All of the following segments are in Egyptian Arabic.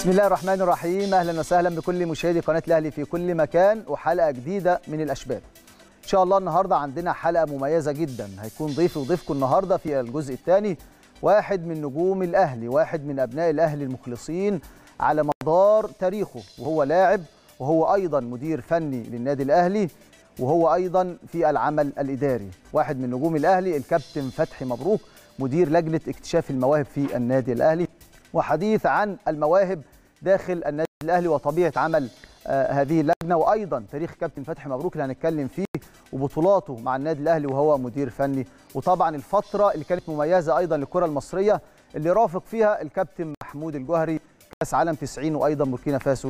بسم الله الرحمن الرحيم اهلا وسهلا بكل مشاهدي قناه الاهلي في كل مكان وحلقه جديده من الاشبال ان شاء الله النهارده عندنا حلقه مميزه جدا هيكون ضيفي وضيفكم النهارده في الجزء الثاني واحد من نجوم الاهلي واحد من ابناء الاهلي المخلصين على مدار تاريخه وهو لاعب وهو ايضا مدير فني للنادي الاهلي وهو ايضا في العمل الاداري واحد من نجوم الاهلي الكابتن فتحي مبروك مدير لجنه اكتشاف المواهب في النادي الاهلي وحديث عن المواهب داخل النادي الاهلي وطبيعه عمل آه هذه اللجنه وايضا تاريخ كابتن فتحي مبروك اللي هنتكلم فيه وبطولاته مع النادي الاهلي وهو مدير فني وطبعا الفتره اللي كانت مميزه ايضا للكره المصريه اللي رافق فيها الكابتن محمود الجوهري كاس عالم 90 وايضا بوركينا فاسو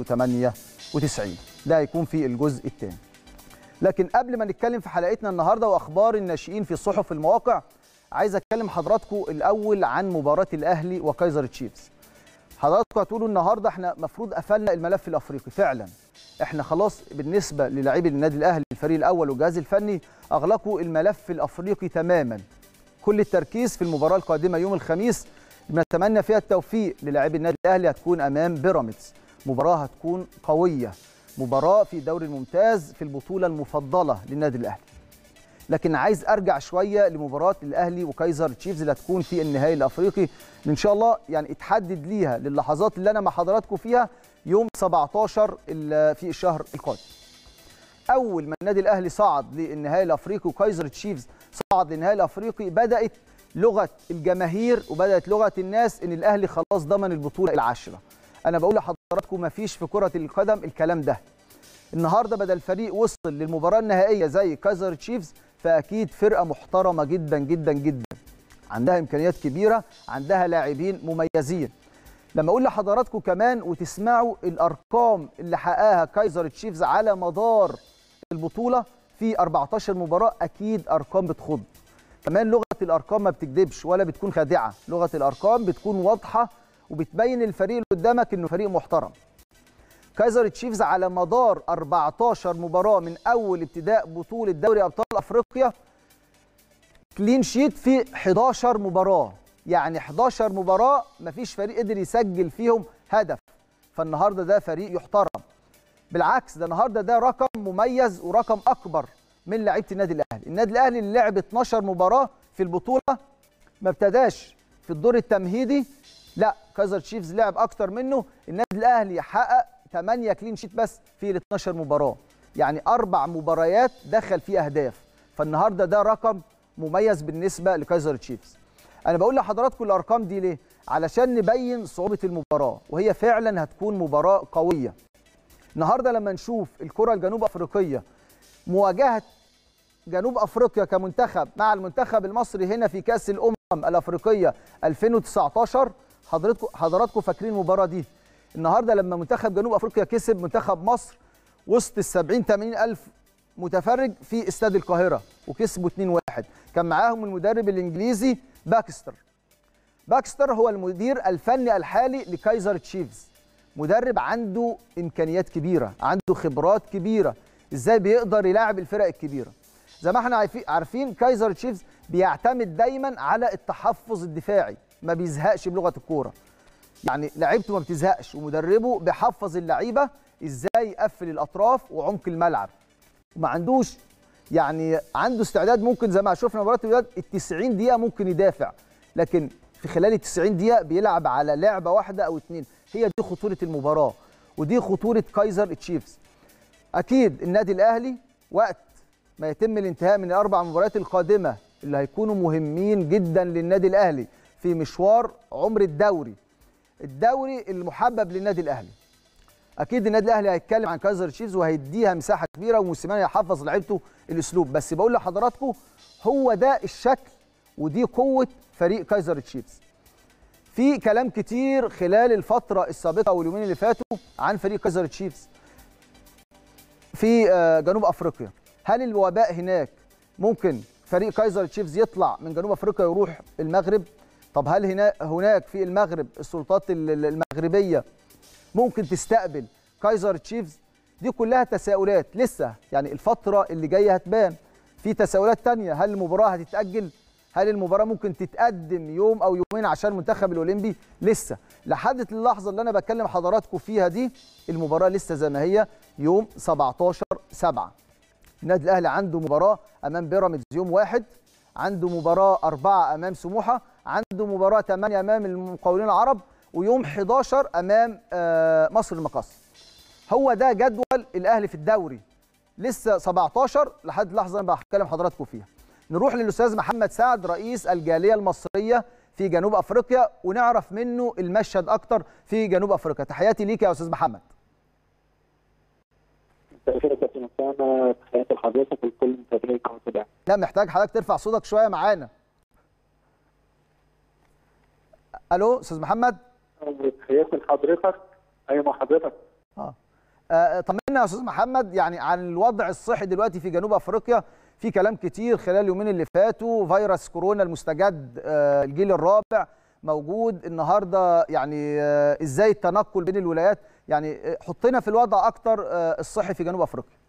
98 ده هيكون في الجزء الثاني لكن قبل ما نتكلم في حلقتنا النهارده واخبار الناشئين في الصحف المواقع عايز اتكلم حضراتكم الاول عن مباراه الاهلي وكايزر تشيفز حضراتكم هتقولوا النهارده احنا المفروض قفلنا الملف الافريقي فعلا احنا خلاص بالنسبه للاعبي النادي الاهلي الفريق الاول والجهاز الفني اغلقوا الملف الافريقي تماما كل التركيز في المباراه القادمه يوم الخميس بنتمنى فيها التوفيق للاعبي النادي الاهلي هتكون امام بيراميدز مباراه هتكون قويه مباراه في الدوري الممتاز في البطوله المفضله للنادي الاهلي لكن عايز ارجع شويه لمباراه الاهلي وكايزر تشيفز اللي هتكون في النهائي الافريقي ان شاء الله يعني اتحدد ليها للحظات اللي انا مع حضراتكم فيها يوم 17 في الشهر القادم اول ما النادي الاهلي صعد للنهائي الافريقي وكايزر تشيفز صعد للنهائي الافريقي بدات لغه الجماهير وبدات لغه الناس ان الاهلي خلاص ضمن البطوله العاشره انا بقول لحضراتكم ما فيش في كره القدم الكلام ده النهارده بدل الفريق وصل للمباراه النهائيه زي كايزر تشيفز فاكيد فرقه محترمه جدا جدا جدا عندها امكانيات كبيره عندها لاعبين مميزين لما اقول لحضراتكم كمان وتسمعوا الارقام اللي حققها كايزر تشيفز على مدار البطوله في 14 مباراه اكيد ارقام بتخض كمان لغه الارقام ما بتكذبش ولا بتكون خادعه لغه الارقام بتكون واضحه وبتبين الفريق اللي قدامك انه فريق محترم كايزر تشيفز على مدار 14 مباراه من اول ابتداء بطوله دوري ابطال افريقيا كلين شيت في 11 مباراه يعني 11 مباراه مفيش فريق قدر يسجل فيهم هدف فالنهارده ده فريق يحترم بالعكس ده النهارده ده رقم مميز ورقم اكبر من لعيبه النادي الاهلي النادي الاهلي اللي لعب 12 مباراه في البطوله ما ابتداش في الدور التمهيدي لا كايزر تشيفز لعب اكتر منه النادي الاهلي حقق 8 كلين شيت بس في ال 12 مباراه يعني اربع مباريات دخل فيه اهداف فالنهارده ده رقم مميز بالنسبه لكايزر تشيفز انا بقول لحضراتكم الارقام دي ليه علشان نبين صعوبه المباراه وهي فعلا هتكون مباراه قويه النهارده لما نشوف الكره الجنوب افريقيه مواجهه جنوب افريقيا كمنتخب مع المنتخب المصري هنا في كاس الامم الافريقيه 2019 حضراتكم حضراتكم فاكرين المباراه دي النهارده لما منتخب جنوب افريقيا كسب منتخب مصر وسط ال 70 80 الف متفرج في استاد القاهره وكسبوا 2-1 كان معاهم المدرب الانجليزي باكستر باكستر هو المدير الفني الحالي لكايزر تشيفز مدرب عنده امكانيات كبيره عنده خبرات كبيره ازاي بيقدر يلاعب الفرق الكبيره زي ما احنا عارفين كايزر تشيفز بيعتمد دايما على التحفظ الدفاعي ما بيزهقش بلغه الكوره يعني لعيبته ما بتزهقش ومدربه بيحفظ اللعيبه ازاي يقفل الاطراف وعمق الملعب وما عندوش يعني عنده استعداد ممكن زي ما شفنا مباراه الوداد ال 90 دقيقه ممكن يدافع لكن في خلال ال 90 دقيقه بيلعب على لعبه واحده او اثنين هي دي خطوره المباراه ودي خطوره كايزر تشيفز اكيد النادي الاهلي وقت ما يتم الانتهاء من الاربع مباريات القادمه اللي هيكونوا مهمين جدا للنادي الاهلي في مشوار عمر الدوري الدوري المحبب للنادي الاهلي اكيد النادي الاهلي هيتكلم عن كايزر تشيفز وهيديها مساحه كبيره وموسيماني هيحفظ لعيبته الاسلوب بس بقول لحضراتكم هو ده الشكل ودي قوه فريق كايزر تشيفز في كلام كتير خلال الفتره السابقه واليومين اللي فاتوا عن فريق كايزر تشيفز في جنوب افريقيا هل الوباء هناك ممكن فريق كايزر تشيفز يطلع من جنوب افريقيا يروح المغرب طب هل هنا هناك في المغرب السلطات المغربيه ممكن تستقبل كايزر تشيفز دي كلها تساؤلات لسه يعني الفتره اللي جايه هتبان في تساؤلات تانية هل المباراه هتتاجل هل المباراه ممكن تتقدم يوم او يومين عشان المنتخب الاولمبي لسه لحد اللحظه اللي انا بكلم حضراتكم فيها دي المباراه لسه زي ما هي يوم 17 7 النادي الاهلي عنده مباراه امام بيراميدز يوم واحد عنده مباراه أربعة امام سموحه عنده مباراه 8 امام المقاولين العرب ويوم 11 امام آه، مصر المقاصة هو ده جدول الاهلي في الدوري لسه 17 لحد اللحظه اللي انا بكلم حضراتكم فيها نروح للاستاذ محمد سعد رئيس الجاليه المصريه في جنوب افريقيا ونعرف منه المشهد اكتر في جنوب افريقيا تحياتي ليك يا استاذ محمد مساء الخير يا كابتن اسامه تحياتي لحضرتك ولكل متابعي قناه الاهلي. لا محتاج حضرتك ترفع صوتك شويه معانا الو استاذ محمد تحياتي لحضرتك ايوه مع حضرتك اه آه، طمنا يا استاذ محمد يعني عن الوضع الصحي دلوقتي في جنوب افريقيا في كلام كتير خلال اليومين اللي فاتوا فيروس كورونا المستجد آه، الجيل الرابع موجود النهارده يعني آه، ازاي التنقل بين الولايات يعني آه، حطينا في الوضع اكتر آه، الصحي في جنوب افريقيا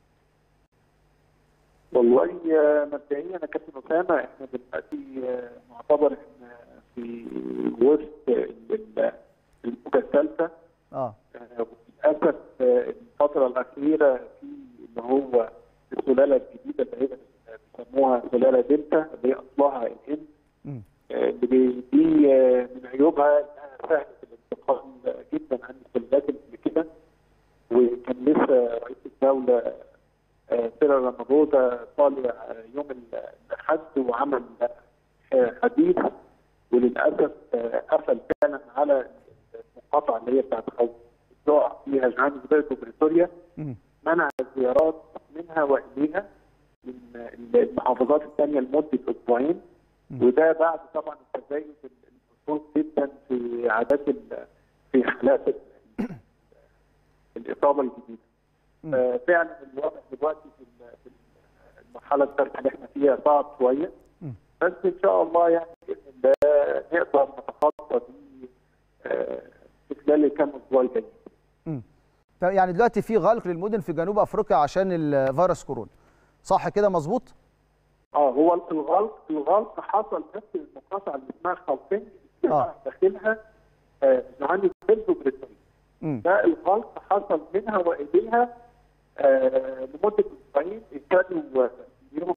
والله آه، مبدئيا يا كابتن اسامه احنا دلوقتي آه، نعتبر احنا في وسط ال- ال- الموجه الثالثه اه آه، وللاسف آه، الفتره الاخيره في اللي هو السلاله الجديده اللي هي بيسموها سلاله دلتا اللي هي اصلها الهند مم. آه، اللي بي- دي آه، من عيوبها انها سهله الانتقال جدا عن السلالات اللي قبل كده وكان لسه رئيس الدوله آه، سيرا رامابوزا طالع آه، يوم الاحد وعمل آه، حديث وللاسف آه، قفل فعلا على المقاطعه اللي هي بتاعت خوض فيها جوهانسبرج وبريتوريا مم. منع الزيارات منها واليها من المحافظات الثانيه لمده اسبوعين مم. وده بعد طبعا التزايد الملحوظ جدا في عادات ال- في حالات ال- الاصابه الجديده. مم. آه، فعلا الوضع دلوقتي في ال- في المرحله الثالثه اللي احنا فيها صعب شويه مم. بس ان شاء الله يعني باذن الله نقدر نتخطى دي آه، في خلال الكام اسبوع الجايين. مم. طب يعني دلوقتي في غلق للمدن في جنوب افريقيا عشان الفيروس كورونا صح كده مظبوط اه هو الغلق الغلق حصل بس المقاطعه اللي اسمها خلطين آه. داخلها آه جوهانسبرج وبريتوريا. مم. ده الغلق حصل منها واليها آه لمده اسبوعين ابتدوا يوم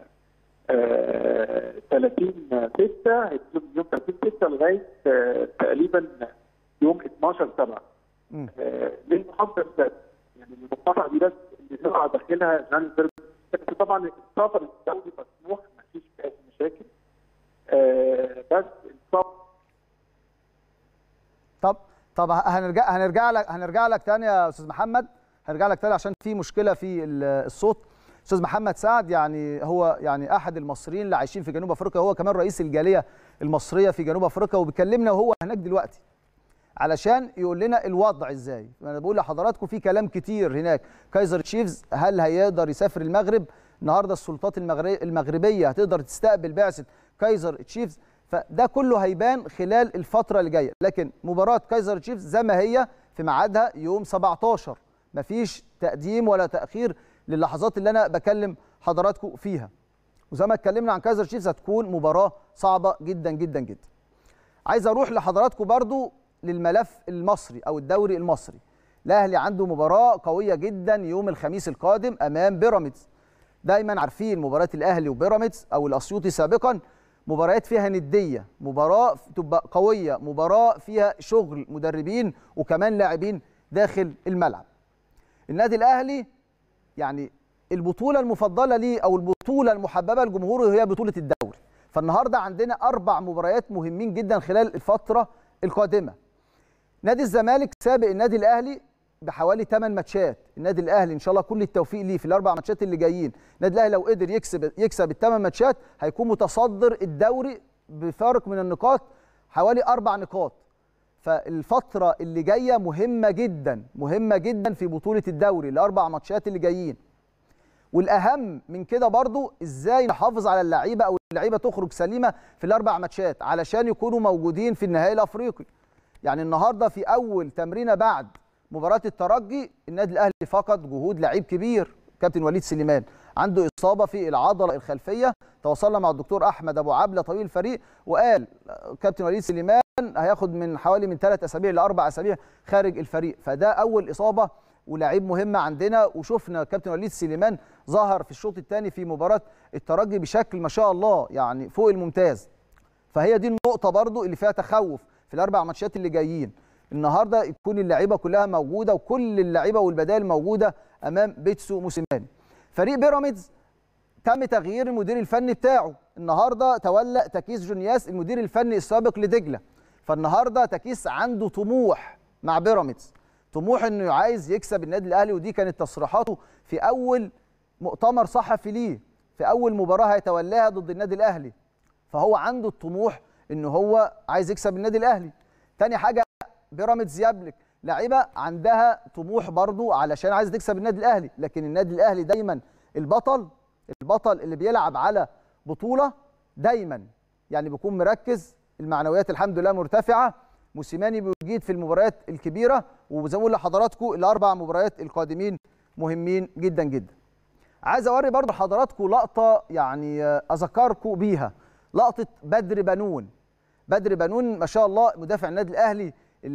آه 30 6 هيبتدوا يوم 30 6 لغايه آه تقريبا يوم 12 7 مم. آه للمحافظه بس يعني المقاطعه دي بس اللي تقع داخلها جوهانسبرج بس طبعا السفر الدولي مسموح ما فيش اي مشاكل آه بس السفر طب طب هنرجع هنرجع لك هنرجع لك تاني يا استاذ محمد هنرجع لك تاني عشان في مشكله في ال- الصوت استاذ محمد سعد يعني هو يعني احد المصريين اللي عايشين في جنوب افريقيا هو كمان رئيس الجاليه المصريه في جنوب افريقيا وبيكلمنا وهو هناك دلوقتي علشان يقول لنا الوضع ازاي انا بقول لحضراتكم في كلام كتير هناك كايزر تشيفز هل هيقدر يسافر المغرب النهارده السلطات المغري- المغربيه هتقدر تستقبل بعثه كايزر تشيفز فده كله هيبان خلال الفتره اللي جايه لكن مباراه كايزر تشيفز زي ما هي في ميعادها يوم 17 مفيش تقديم ولا تاخير للحظات اللي انا بكلم حضراتكم فيها وزي ما اتكلمنا عن كايزر تشيفز هتكون مباراه صعبه جدا جدا جدا عايز اروح لحضراتكم برضو للملف المصري او الدوري المصري الاهلي عنده مباراه قويه جدا يوم الخميس القادم امام بيراميدز دايما عارفين مباراه الاهلي وبيراميدز او الاسيوطي سابقا مباريات فيها نديه مباراه تبقى قويه مباراه فيها شغل مدربين وكمان لاعبين داخل الملعب النادي الاهلي يعني البطوله المفضله ليه او البطوله المحببه لجمهوره هي بطوله الدوري فالنهارده عندنا اربع مباريات مهمين جدا خلال الفتره القادمه نادي الزمالك سابق النادي الاهلي بحوالي 8 ماتشات النادي الاهلي ان شاء الله كل التوفيق ليه في الاربع ماتشات اللي جايين النادي الاهلي لو قدر يكسب يكسب الثمان ماتشات هيكون متصدر الدوري بفارق من النقاط حوالي اربع نقاط فالفتره اللي جايه مهمه جدا مهمه جدا في بطوله الدوري الاربع ماتشات اللي جايين والاهم من كده برضو ازاي نحافظ على اللعيبه او اللعيبه تخرج سليمه في الاربع ماتشات علشان يكونوا موجودين في النهائي الافريقي يعني النهارده في اول تمرينه بعد مباراه الترجي النادي الاهلي فقد جهود لعيب كبير كابتن وليد سليمان عنده اصابه في العضله الخلفيه تواصلنا مع الدكتور احمد ابو عبله طبيب الفريق وقال كابتن وليد سليمان هياخد من حوالي من ثلاث اسابيع لاربع اسابيع خارج الفريق فده اول اصابه ولاعيب مهم عندنا وشفنا كابتن وليد سليمان ظهر في الشوط الثاني في مباراه الترجي بشكل ما شاء الله يعني فوق الممتاز فهي دي النقطه برضو اللي فيها تخوف في الاربع ماتشات اللي جايين النهارده يكون اللعيبه كلها موجوده وكل اللعيبه والبدائل موجوده امام بيتسو موسيماني فريق بيراميدز تم تغيير المدير الفني بتاعه النهارده تولى تكيس جونياس المدير الفني السابق لدجله فالنهارده تكيس عنده طموح مع بيراميدز طموح انه عايز يكسب النادي الاهلي ودي كانت تصريحاته في اول مؤتمر صحفي ليه في اول مباراه هيتولاها ضد النادي الاهلي فهو عنده الطموح ان هو عايز يكسب النادي الاهلي تاني حاجه بيراميدز يملك لعيبه عندها طموح برضو علشان عايز تكسب النادي الاهلي لكن النادي الاهلي دايما البطل البطل اللي بيلعب على بطوله دايما يعني بيكون مركز المعنويات الحمد لله مرتفعه موسيماني بيجيد في المباريات الكبيره وزي ما بقول لحضراتكم الاربع مباريات القادمين مهمين جدا جدا عايز اوري برضو لحضراتكم لقطه يعني اذكركم بيها لقطه بدر بنون بدر بنون ما شاء الله مدافع النادي الاهلي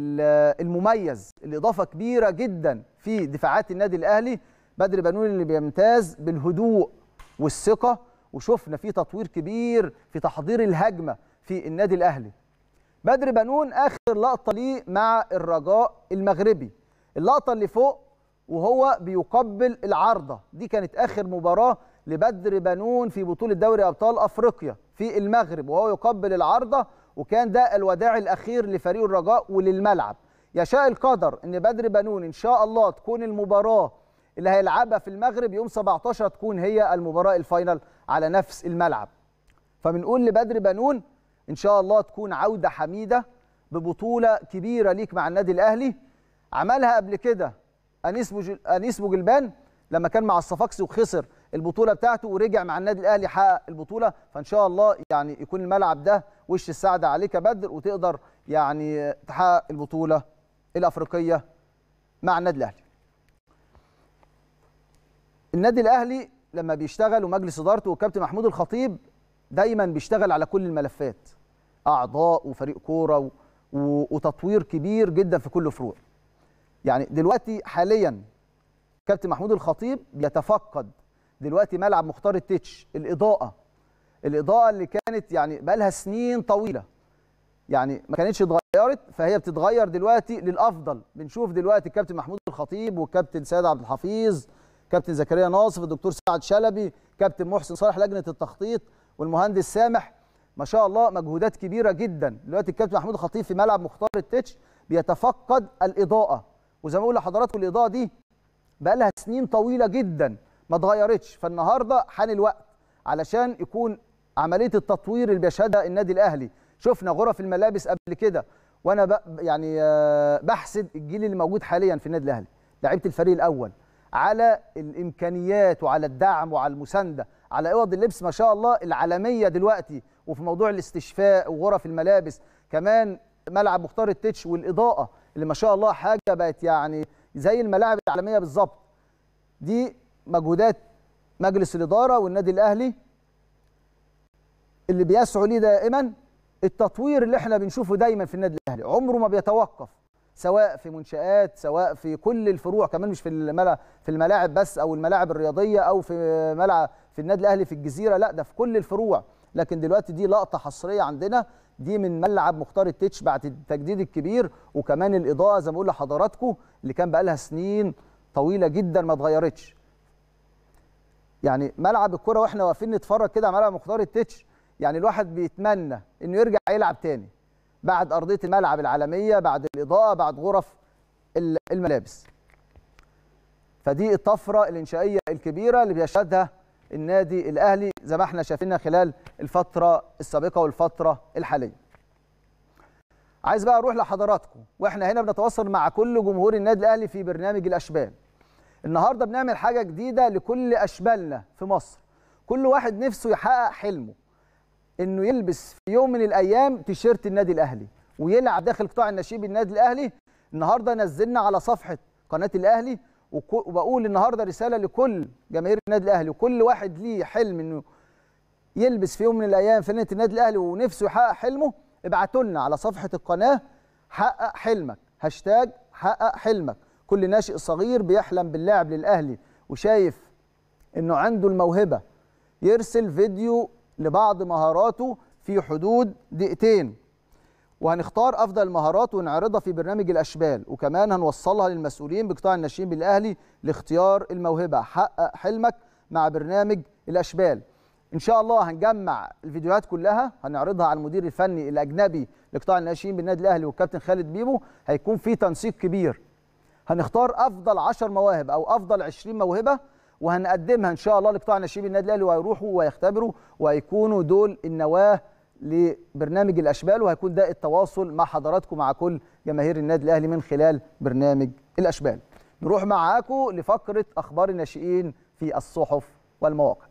المميز الاضافه كبيره جدا في دفاعات النادي الاهلي بدر بنون اللي بيمتاز بالهدوء والثقه وشفنا فيه تطوير كبير في تحضير الهجمه في النادي الاهلي بدر بنون اخر لقطه ليه مع الرجاء المغربي اللقطه اللي فوق وهو بيقبل العارضه دي كانت اخر مباراه لبدر بنون في بطوله دوري ابطال افريقيا في المغرب وهو يقبل العارضه وكان ده الوداع الاخير لفريق الرجاء وللملعب يشاء القدر ان بدر بنون ان شاء الله تكون المباراه اللي هيلعبها في المغرب يوم 17 تكون هي المباراه الفاينل على نفس الملعب فبنقول لبدر بنون ان شاء الله تكون عوده حميده ببطوله كبيره ليك مع النادي الاهلي عملها قبل كده انيس بوجل... انيس بوجلبان لما كان مع الصفاقسي وخسر البطوله بتاعته ورجع مع النادي الاهلي حقق البطوله فان شاء الله يعني يكون الملعب ده وش السعد عليك يا بدر وتقدر يعني تحقق البطوله الافريقيه مع النادي الاهلي النادي الاهلي لما بيشتغل ومجلس ادارته والكابتن محمود الخطيب دايما بيشتغل على كل الملفات اعضاء وفريق كوره و... و... وتطوير كبير جدا في كل فروع يعني دلوقتي حاليا كابتن محمود الخطيب بيتفقد دلوقتي ملعب مختار التتش الاضاءه الاضاءه اللي كانت يعني بقى لها سنين طويله يعني ما كانتش اتغيرت فهي بتتغير دلوقتي للافضل بنشوف دلوقتي الكابتن محمود الخطيب والكابتن سيد عبد الحفيظ كابتن زكريا ناصف الدكتور سعد شلبي كابتن محسن صالح لجنه التخطيط والمهندس سامح ما شاء الله مجهودات كبيره جدا دلوقتي الكابتن محمود الخطيب في ملعب مختار التتش بيتفقد الاضاءه وزي ما بقول لحضراتكم الاضاءه دي بقى لها سنين طويله جدا ما اتغيرتش فالنهارده حان الوقت علشان يكون عمليه التطوير اللي بيشهدها النادي الاهلي شفنا غرف الملابس قبل كده وانا يعني بحسد الجيل اللي موجود حاليا في النادي الاهلي لعيبه الفريق الاول على الامكانيات وعلى الدعم وعلى المسانده على اوض اللبس ما شاء الله العالميه دلوقتي وفي موضوع الاستشفاء وغرف الملابس كمان ملعب مختار التتش والاضاءه اللي ما شاء الله حاجه بقت يعني زي الملاعب العالميه بالظبط دي مجهودات مجلس الاداره والنادي الاهلي اللي بيسعوا ليه دائما التطوير اللي احنا بنشوفه دايما في النادي الاهلي عمره ما بيتوقف سواء في منشآت سواء في كل الفروع كمان مش في الملاعب في الملاعب بس او الملاعب الرياضيه او في ملعب في النادي الاهلي في الجزيره لا ده في كل الفروع لكن دلوقتي دي لقطه حصريه عندنا دي من ملعب مختار التتش بعد التجديد الكبير وكمان الاضاءه زي ما بقول لحضراتكم اللي كان بقى لها سنين طويله جدا ما اتغيرتش يعني ملعب الكره واحنا واقفين نتفرج كده على ملعب مختار التتش يعني الواحد بيتمنى انه يرجع يلعب تاني بعد ارضيه الملعب العالميه بعد الاضاءه بعد غرف الملابس فدي الطفره الانشائيه الكبيره اللي بيشهدها النادي الاهلي زي ما احنا شايفينها خلال الفتره السابقه والفتره الحاليه عايز بقى اروح لحضراتكم واحنا هنا بنتواصل مع كل جمهور النادي الاهلي في برنامج الاشبال النهارده بنعمل حاجه جديده لكل اشبالنا في مصر كل واحد نفسه يحقق حلمه انه يلبس في يوم من الايام تيشيرت النادي الاهلي ويلعب داخل قطاع النشيب النادي الاهلي النهارده نزلنا على صفحه قناه الاهلي وبقول النهارده رساله لكل جماهير النادي الاهلي وكل واحد ليه حلم انه يلبس في يوم من الايام فنانه النادي الاهلي ونفسه يحقق حلمه ابعتوا لنا على صفحه القناه حقق حلمك هاشتاج حقق حلمك كل ناشئ صغير بيحلم باللعب للاهلي وشايف انه عنده الموهبه يرسل فيديو لبعض مهاراته في حدود دقيقتين وهنختار افضل المهارات ونعرضها في برنامج الاشبال وكمان هنوصلها للمسؤولين بقطاع الناشئين بالاهلي لاختيار الموهبه حقق حلمك مع برنامج الاشبال ان شاء الله هنجمع الفيديوهات كلها هنعرضها على المدير الفني الاجنبي لقطاع الناشئين بالنادي الاهلي والكابتن خالد بيبو هيكون في تنسيق كبير هنختار افضل 10 مواهب او افضل 20 موهبه وهنقدمها ان شاء الله لقطاع الناشئين بالنادي الاهلي وهيروحوا ويختبروا وهيكونوا دول النواه لبرنامج الاشبال وهيكون ده التواصل مع حضراتكم مع كل جماهير النادي الاهلي من خلال برنامج الاشبال نروح معاكم لفقره اخبار الناشئين في الصحف والمواقع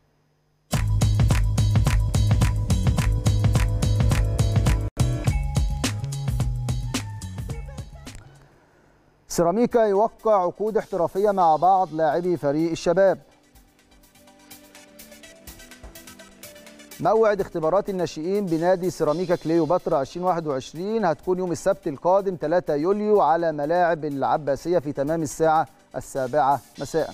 سيراميكا يوقع عقود احترافيه مع بعض لاعبي فريق الشباب موعد اختبارات الناشئين بنادي سيراميكا كليوباترا 2021 هتكون يوم السبت القادم 3 يوليو على ملاعب العباسية في تمام الساعة السابعة مساء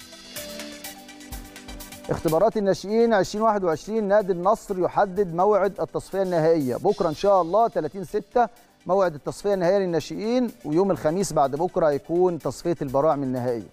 اختبارات الناشئين 2021 نادي النصر يحدد موعد التصفية النهائية بكرة إن شاء الله 30 6 موعد التصفية النهائية للناشئين ويوم الخميس بعد بكرة هيكون تصفية البراعم النهائية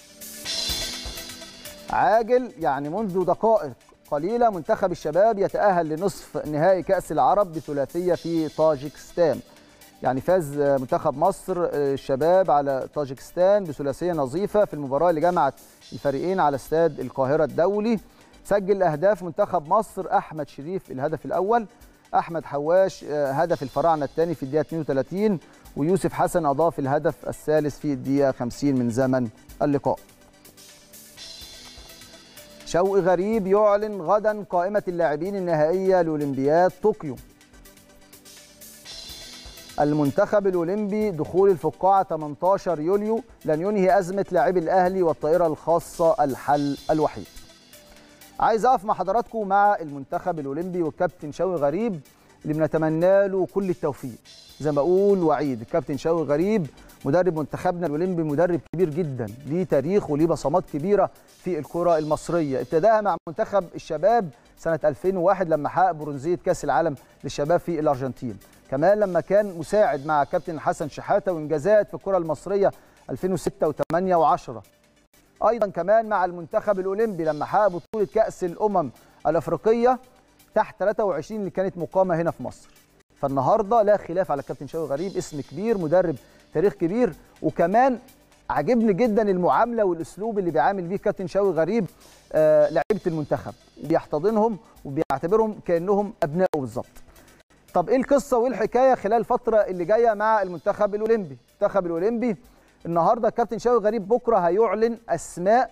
عاجل يعني منذ دقائق قليلة منتخب الشباب يتأهل لنصف نهائي كأس العرب بثلاثية في طاجكستان يعني فاز منتخب مصر الشباب على طاجكستان بثلاثية نظيفة في المباراة اللي جمعت الفريقين على استاد القاهرة الدولي سجل أهداف منتخب مصر أحمد شريف الهدف الأول أحمد حواش هدف الفراعنة الثاني في الدقيقة 32 ويوسف حسن أضاف الهدف الثالث في الدقيقة 50 من زمن اللقاء شوقي غريب يعلن غدا قائمة اللاعبين النهائية لأولمبياد طوكيو المنتخب الأولمبي دخول الفقاعة 18 يوليو لن ينهي أزمة لاعبي الأهلي والطائرة الخاصة الحل الوحيد عايز أقف مع حضراتكم مع المنتخب الأولمبي والكابتن شوقي غريب اللي بنتمنى له كل التوفيق زي ما أقول وعيد الكابتن شوقي غريب مدرب منتخبنا الاولمبي مدرب كبير جدا ليه تاريخ وليه بصمات كبيره في الكره المصريه ابتداها مع منتخب الشباب سنه 2001 لما حقق برونزيه كاس العالم للشباب في الارجنتين كمان لما كان مساعد مع كابتن حسن شحاته وانجازات في الكره المصريه 2006 و8 و10 ايضا كمان مع المنتخب الاولمبي لما حقق بطوله كاس الامم الافريقيه تحت 23 اللي كانت مقامه هنا في مصر فالنهارده لا خلاف على الكابتن شوقي غريب اسم كبير مدرب تاريخ كبير وكمان عجبني جدا المعامله والاسلوب اللي بيعامل بيه كابتن شوقي غريب آه لعيبه المنتخب بيحتضنهم وبيعتبرهم كانهم ابنائه بالظبط. طب ايه القصه وايه الحكايه خلال الفتره اللي جايه مع المنتخب الاولمبي؟ المنتخب الاولمبي النهارده الكابتن شوقي غريب بكره هيعلن اسماء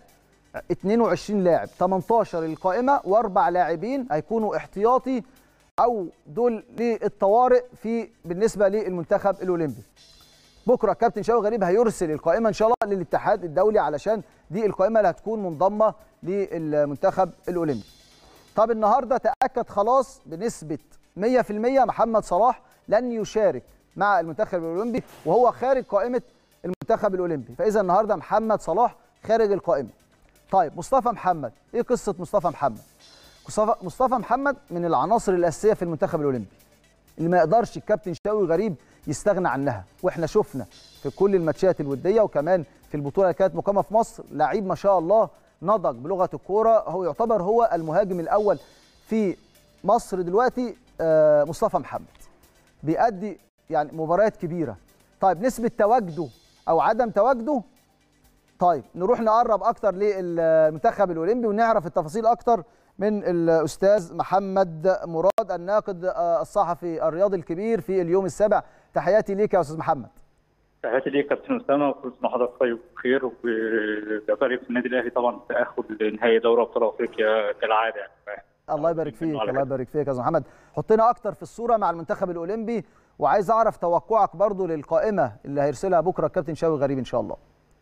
22 لاعب 18 للقائمه واربع لاعبين هيكونوا احتياطي او دول للطوارئ في بالنسبه للمنتخب الاولمبي. بكره الكابتن شوقي غريب هيرسل القائمه ان شاء الله للاتحاد الدولي علشان دي القائمه اللي هتكون منضمه للمنتخب الاولمبي. طب النهارده تاكد خلاص بنسبه 100% محمد صلاح لن يشارك مع المنتخب الاولمبي وهو خارج قائمه المنتخب الاولمبي، فاذا النهارده محمد صلاح خارج القائمه. طيب مصطفى محمد، ايه قصه مصطفى محمد؟ مصطفى محمد من العناصر الاساسيه في المنتخب الاولمبي. اللي ما يقدرش الكابتن شوقي غريب يستغنى عنها واحنا شفنا في كل الماتشات الوديه وكمان في البطوله اللي كانت مقامه في مصر لعيب ما شاء الله نضج بلغه الكوره هو يعتبر هو المهاجم الاول في مصر دلوقتي مصطفى محمد بيأدي يعني مباريات كبيره طيب نسبه تواجده او عدم تواجده طيب نروح نقرب اكتر للمنتخب الاولمبي ونعرف التفاصيل اكتر من الاستاذ محمد مراد الناقد الصحفي الرياضي الكبير في اليوم السابع تحياتي ليك يا استاذ محمد تحياتي ليك كابتن اسامه وكل سنه وحضرتك طيب بخير وبفرق في النادي الاهلي طبعا تاهل لنهائي دوري ابطال افريقيا كالعاده يعني الله يبارك فيك الله يبارك فيك يا استاذ محمد حطينا اكتر في الصوره مع المنتخب الاولمبي وعايز اعرف توقعك برضو للقائمه اللي هيرسلها بكره الكابتن شوقي غريب ان شاء الله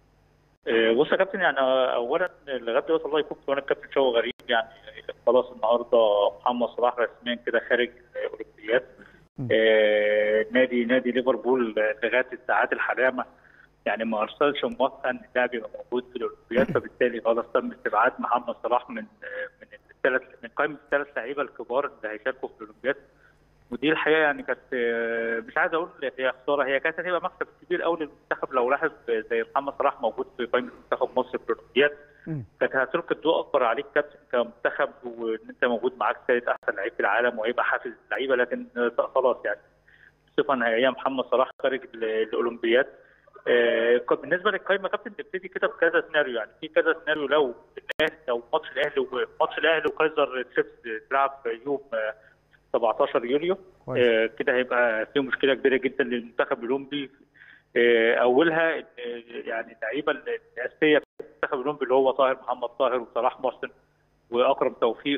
بص يا كابتن يعني اولا لغايه دلوقتي الله يكون في عون الكابتن شوقي غريب يعني خلاص النهارده محمد صلاح رسميا كده خارج الاولمبياد م. آه، نادي نادي ليفربول لغايه الساعات الحاليه ما يعني ما ارسلش موافقه ان اللاعب يبقى موجود في الاولمبياد فبالتالي خلاص تم استبعاد محمد صلاح من آه، من الثلاث من قائمه الثلاث لعيبه الكبار اللي هيشاركوا في الاولمبياد ودي الحقيقه يعني كانت آه، مش عايز اقول هي خساره هي كانت هتبقى مكسب كبير قوي للمنتخب لو لاعب زي محمد صلاح موجود في قائمه منتخب مصر في الاولمبياد مم. كانت هتلقي الضوء اكبر عليك كابتن كمنتخب وان انت موجود معاك ثالث احسن لعيب في العالم وهيبقى حافز اللعيبه لكن آه، خلاص يعني صفه نهائيه محمد صلاح خارج ال- الاولمبياد آه، ك- بالنسبه للقائمه كابتن تبتدي كده بكذا سيناريو يعني في كذا سيناريو لو الاهلي لو ماتش الاهلي وماتش الاهلي وكايزر تشيفز تلعب يوم آه، 17 يوليو كويس. آه، كده هيبقى في مشكله كبيره جدا للمنتخب الاولمبي آه، اولها إن، آه، يعني اللعيبه الاساسيه في المنتخب الاولمبي اللي هو طاهر محمد طاهر وصلاح محسن واكرم توفيق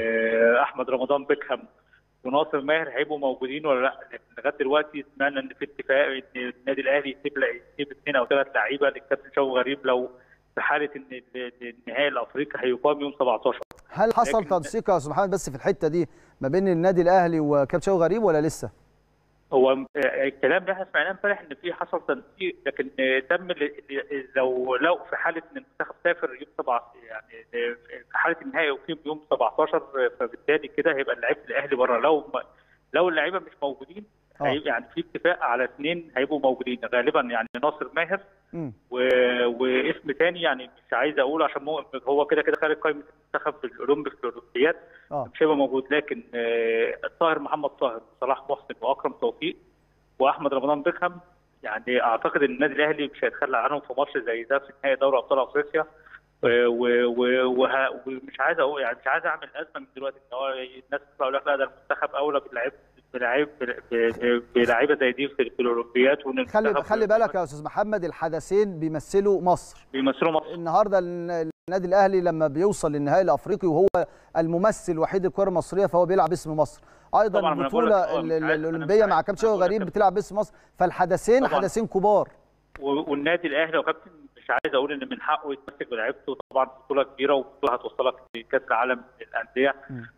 واحمد رمضان بيكهام وناصر ماهر هيبقوا موجودين ولا لا؟ لأن لغايه دلوقتي سمعنا ان في اتفاق ان النادي الاهلي يسيب يسيب اثنين او ثلاث لعيبه للكابتن شوقي غريب لو في حاله ان ال- النهائي الافريقي هيقام يوم 17 هل حصل لكن- تنسيق يا استاذ محمد بس في الحته دي ما بين النادي الاهلي وكابتن شوقي غريب ولا لسه؟ هو م- آه، الكلام ده احنا سمعناه امبارح ان في حصل تنسيق لكن آه، تم ل- ل- لو لو في حاله ان المنتخب سافر يوم 7 يعني آه، في حاله النهائي يقيم يوم 17 آه، فبالتالي كده هيبقى لعيبه الاهلي بره لو ما- لو اللعيبه مش موجودين آه. هيبقى يعني في اتفاق على اثنين هيبقوا موجودين غالبا يعني ناصر ماهر مم. و... واسم تاني يعني مش عايز اقول عشان مو... هو كده كده خارج قائمه المنتخب في الاولمبي في الاولمبياد اه مش هيبقى موجود لكن آه، طاهر محمد طاهر وصلاح محسن واكرم توفيق واحمد رمضان بيكهام يعني اعتقد ان النادي الاهلي مش هيتخلى عنهم في ماتش زي ده في نهائي دوري ابطال افريقيا و- و- و- وه- ومش عايز اقول يعني مش عايز اعمل ازمه من دلوقتي ان هو الناس تطلع يقول لك لا ده المنتخب اولى بلعيب بلعيب ب- بلعيبه زي دي في في الاولمبياد وان خلي المنتخب خلي بالك يا استاذ محمد الحدثين بيمثلوا مصر بيمثلوا مصر النهارده الن- النادي الاهلي لما بيوصل للنهائي الافريقي وهو الممثل الوحيد الكره المصريه فهو بيلعب اسم مصر ايضا طبعاً، ما أنا بقول لك، البطوله آه، مش ال- ال- عايز- أنا الاولمبيه مش مع عايز- كابتن شوقي أنا بقول لك غريب بتلعب باسم مصر فالحدثين طبعاً. حدثين كبار و- والنادي الاهلي وكابتن مش عايز اقول ان من حقه يتمسك بلعيبته طبعا بطوله كبيره وبطوله هتوصلك لكاس العالم للانديه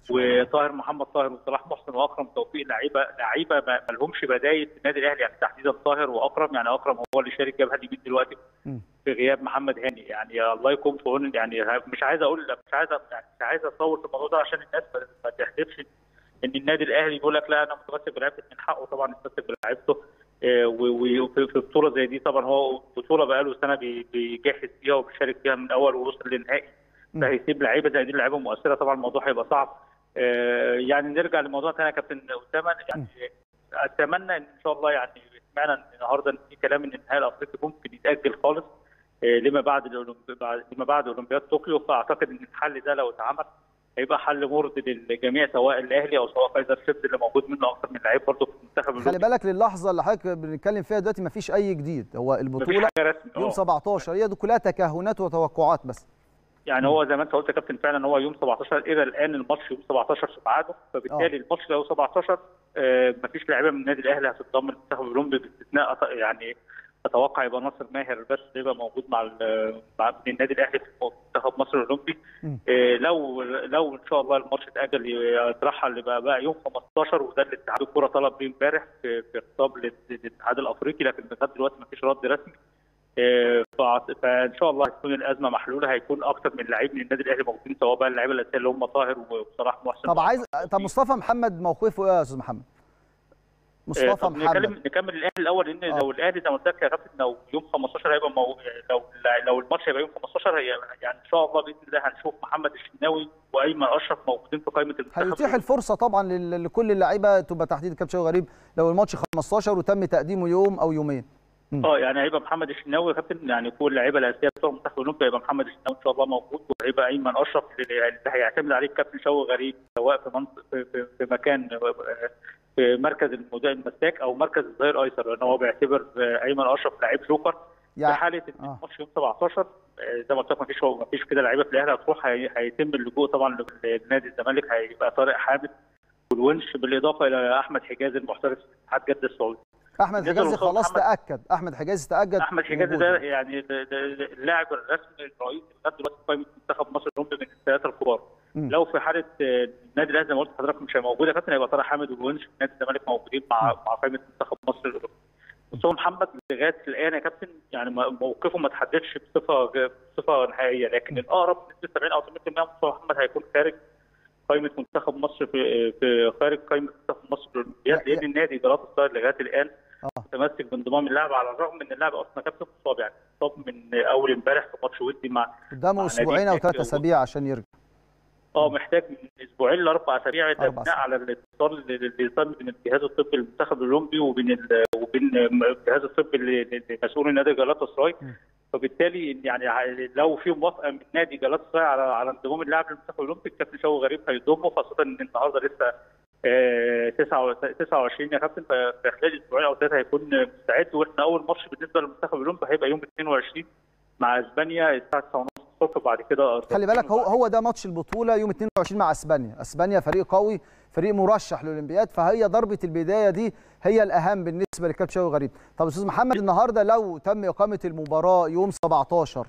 وطاهر محمد طاهر وصلاح محسن واكرم توفيق لعيبه لعيبه ما ما لهمش بدايل في النادي الاهلي يعني تحديدا طاهر واكرم يعني اكرم هو اللي شارك جبهه اليمين دلوقتي مم. في غياب محمد هاني يعني الله يكون في عون يعني مش عايز اقول مش عايز يعني مش عايز اطول في الموضوع ده عشان الناس ما- ما تحسبش ان النادي الاهلي يقول لك لا انا متمسك بلعيبتي من حقه طبعا يتمسك بلعيبته آه، و- وفي في بطوله زي دي طبعا هو بطوله بقاله سنه بي- بيجهز فيها وبيشارك فيها من اول ووصل للنهائي مم. فهيسيب لعيبه زي دي لعيبه مؤثره طبعا الموضوع هيبقى صعب آه، يعني نرجع لموضوع ثاني يا كابتن اسامه يعني اتمنى ان شاء الله يعني سمعنا إن النهارده ان في كلام ان النهائي الافريقي ممكن يتاجل خالص آه، لما بعد الأولمبي- بعد- لما بعد اولمبياد طوكيو فاعتقد ان الحل ده لو اتعمل هيبقى حل مرضي للجميع سواء الاهلي او سواء كايزر شيفز اللي موجود منه اكثر من لعيب برضه في المنتخب خلي الأولمبي. بالك للحظه اللي حضرتك بنتكلم فيها دلوقتي ما فيش اي جديد هو مفيش البطوله حاجه رسمي يوم آه. 17 هي دي كلها تكهنات وتوقعات بس يعني هو زي ما انت قلت يا كابتن فعلا هو يوم 17 الى الان الماتش يوم 17 في ميعاده فبالتالي آه. الماتش لو 17 آه مفيش لعيبه من النادي الاهلي هتتضم للمنتخب الاولمبي باستثناء أط- يعني اتوقع يبقى ناصر ماهر بس يبقى موجود مع ال- مع من النادي الاهلي في منتخب مصر الاولمبي مم. آه لو لو ان شاء الله الماتش اتاجل يترحل يبقى بقى يوم 15 وده اللي اتحاد الكوره طلب بيه امبارح في في خطاب لل- للاتحاد الافريقي لكن لغايه دلوقتي مفيش رد رسمي آه، فأعت- فان شاء الله هتكون الازمه محلوله هيكون اكثر من لعيب من النادي الاهلي موجودين سواء بقى اللعيبه الاساسيه اللي هم طاهر وصلاح محسن طب عايز طب مصطفى محمد موقفه ايه يا استاذ محمد آه، مصطفى طب نكلم محمد نكمل الاهلي الاول لان آه. لو الاهلي زي ما قلت لك يا كابتن لو يوم 15 هيبقى مو... لو لو الماتش هيبقى يوم 15 هي يعني ان شاء الله باذن الله هنشوف محمد الشناوي وايمن اشرف موجودين في قائمه المنتخب هيتيح الفرصه طبعا لل- لكل اللعيبه تبقى تحديد كابتن شوقي غريب لو الماتش 15 وتم تقديمه يوم او يومين اه يعني هيبقى محمد الشناوي يا كابتن يعني كل اللعيبه الاساسيه بتوع المنتخب الاولمبي هيبقى محمد الشناوي ان شاء الله موجود وهيبقى ايمن اشرف اللي اللي هيعتمد عليه الكابتن شوقي غريب سواء في منطق في, في, في مكان آه، في مركز المدافع المساك او مركز الظهير ايسر لان هو بيعتبر آه، ايمن اشرف لعيب جوكر في يعني حاله ان آه. الماتش يوم 17 آه، زي ما قلت لك ما فيش ما فيش كده لعيبه في الاهلي هتروح هي- هيتم اللجوء طبعا لنادي الزمالك هيبقى طارق حامد والونش بالاضافه الى احمد حجازي المحترف في اتحاد جده السعودي احمد بالنسبة حجازي لمصطفى خلاص محمد- تاكد احمد حجازي تاكد احمد حجازي وجوده. ده يعني ده- ده- اللاعب الرسمي الرئيسي لغايه دلوقتي في قائمه منتخب مصر الاولمبي من الثلاثه الكبار مم. لو في حاله آه، النادي الاهلي زي ما قلت لحضرتك مش موجود يا كابتن هيبقى طارق حامد وونش في نادي الزمالك موجودين مع مع قائمه منتخب مصر الاولمبي بس هو محمد لغايه الان يا كابتن يعني ما- موقفه ما تحددش بصفه بصفه نهائيه لكن الاقرب بنسبه 70 او 80% مصطفى محمد هيكون خارج قائمه منتخب مصر في في خارج قائمه منتخب مصر الاولمبياد لا- لان النادي جلطة السراي لغايه الان اه متمسك بانضمام اللاعب على الرغم من اللاعب اصلا كابتن مصاب يعني مصاب من اول امبارح في ماتش ودي مع قدامه مع اسبوعين نادي او هناك ثلاث و- اسابيع عشان يرجع اه محتاج من اسبوعين لاربع اسابيع ده أربع بناء على الاتصال اللي تم بين الجهاز الطبي المنتخب الاولمبي وبين ال- وبين الجهاز الطبي اللي- اللي مسؤول نادي جلاتا سراي م. فبالتالي يعني ع- لو في موافقه من نادي جلاتا سراي على على انضمام اللاعب للمنتخب الاولمبي الكابتن شوقي غريب هيضمه خاصه ان النهارده لسه آه، 29 يا كابتن ففي خلال اسبوعين او ثلاثه هيكون مستعد واحنا اول ماتش بالنسبه للمنتخب الاولمبي هيبقى يوم 22 مع اسبانيا الساعه 9:30 الصبح وبعد كده خلي بالك هو هو ده ماتش البطوله يوم 22 مع اسبانيا اسبانيا فريق قوي فريق مرشح للاولمبياد فهي ضربه البدايه دي هي الاهم بالنسبه للكابتن شوقي غريب طب استاذ محمد النهارده لو تم اقامه المباراه يوم 17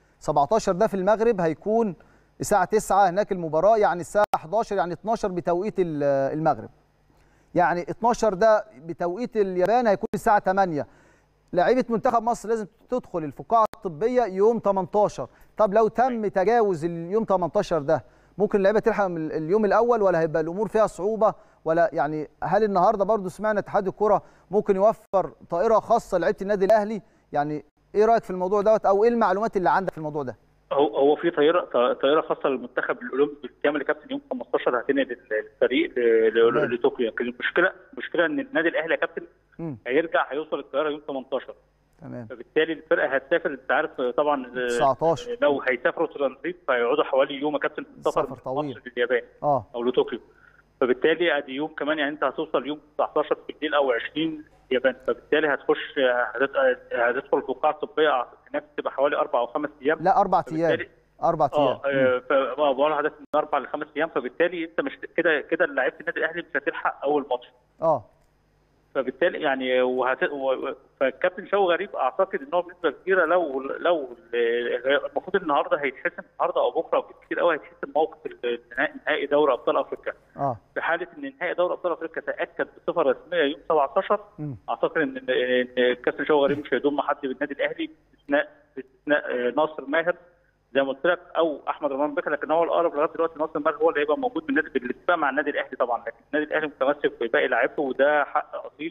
17 ده في المغرب هيكون الساعه 9 هناك المباراه يعني الساعه 11 يعني 12 بتوقيت ال- المغرب يعني 12 ده بتوقيت اليابان هيكون الساعه 8 لعيبه منتخب مصر لازم تدخل الفقاعه الطبيه يوم 18 طب لو تم تجاوز اليوم 18 ده ممكن اللعيبه تلحق من اليوم الاول ولا هيبقى الامور فيها صعوبه ولا يعني هل النهارده برضو سمعنا اتحاد الكره ممكن يوفر طائره خاصه لعيبه النادي الاهلي يعني ايه رايك في الموضوع دوت او ايه المعلومات اللي عندك في الموضوع ده هو هو في طياره طياره خاصه للمنتخب الاولمبي بالكامل يا كابتن يوم 15 هتنقل الفريق ل- ل- تمام. لطوكيو لكن المشكله المشكله ان النادي الاهلي يا كابتن امم هيرجع هيوصل الطياره يوم 18 تمام فبالتالي الفرقه هتسافر انت عارف طبعا آه، 19 لو هيسافروا ترانزيت فهيقعدوا حوالي يوم يا كابتن في السفر سفر من طويل. مصر لليابان اه او لطوكيو فبالتالي ادي يوم كمان يعني انت هتوصل يوم 19 بالليل او 20 اليابان فبالتالي هتخش هتد- هتدخل الفقاعه الطبيه هناك تبقى حوالي اربع او خمس ايام لا اربع ايام فبالتالي اربع ايام اه آه، ف- آه، بقول لحضرتك من اربع لخمس ايام فبالتالي انت مش كده كده لعيبه النادي الاهلي مش هتلحق اول ماتش اه فبالتالي يعني وهت... و... فالكابتن شوقي غريب اعتقد ان هو بنسبه كبيره لو لو المفروض النهارده هيتحسم النهارده او بكره بالكثير قوي هيتحسم موقف النهائي نهائي دوري ابطال افريقيا اه في حاله ان نهائي دوري ابطال افريقيا تاكد بصفه رسميه يوم 17 مم. اعتقد ان إن الكابتن شوقي غريب مش هيضم حد بالنادي الاهلي باستثناء باستثناء آه، ناصر ماهر زي ما قلت لك او احمد رمضان بكر لكن هو الاقرب لغايه دلوقتي ناصر ماهر هو اللي هيبقى موجود بالنادي بالاتفاق مع النادي الاهلي طبعا لكن النادي الاهلي متمسك بباقي لاعيبته وده حق اصيل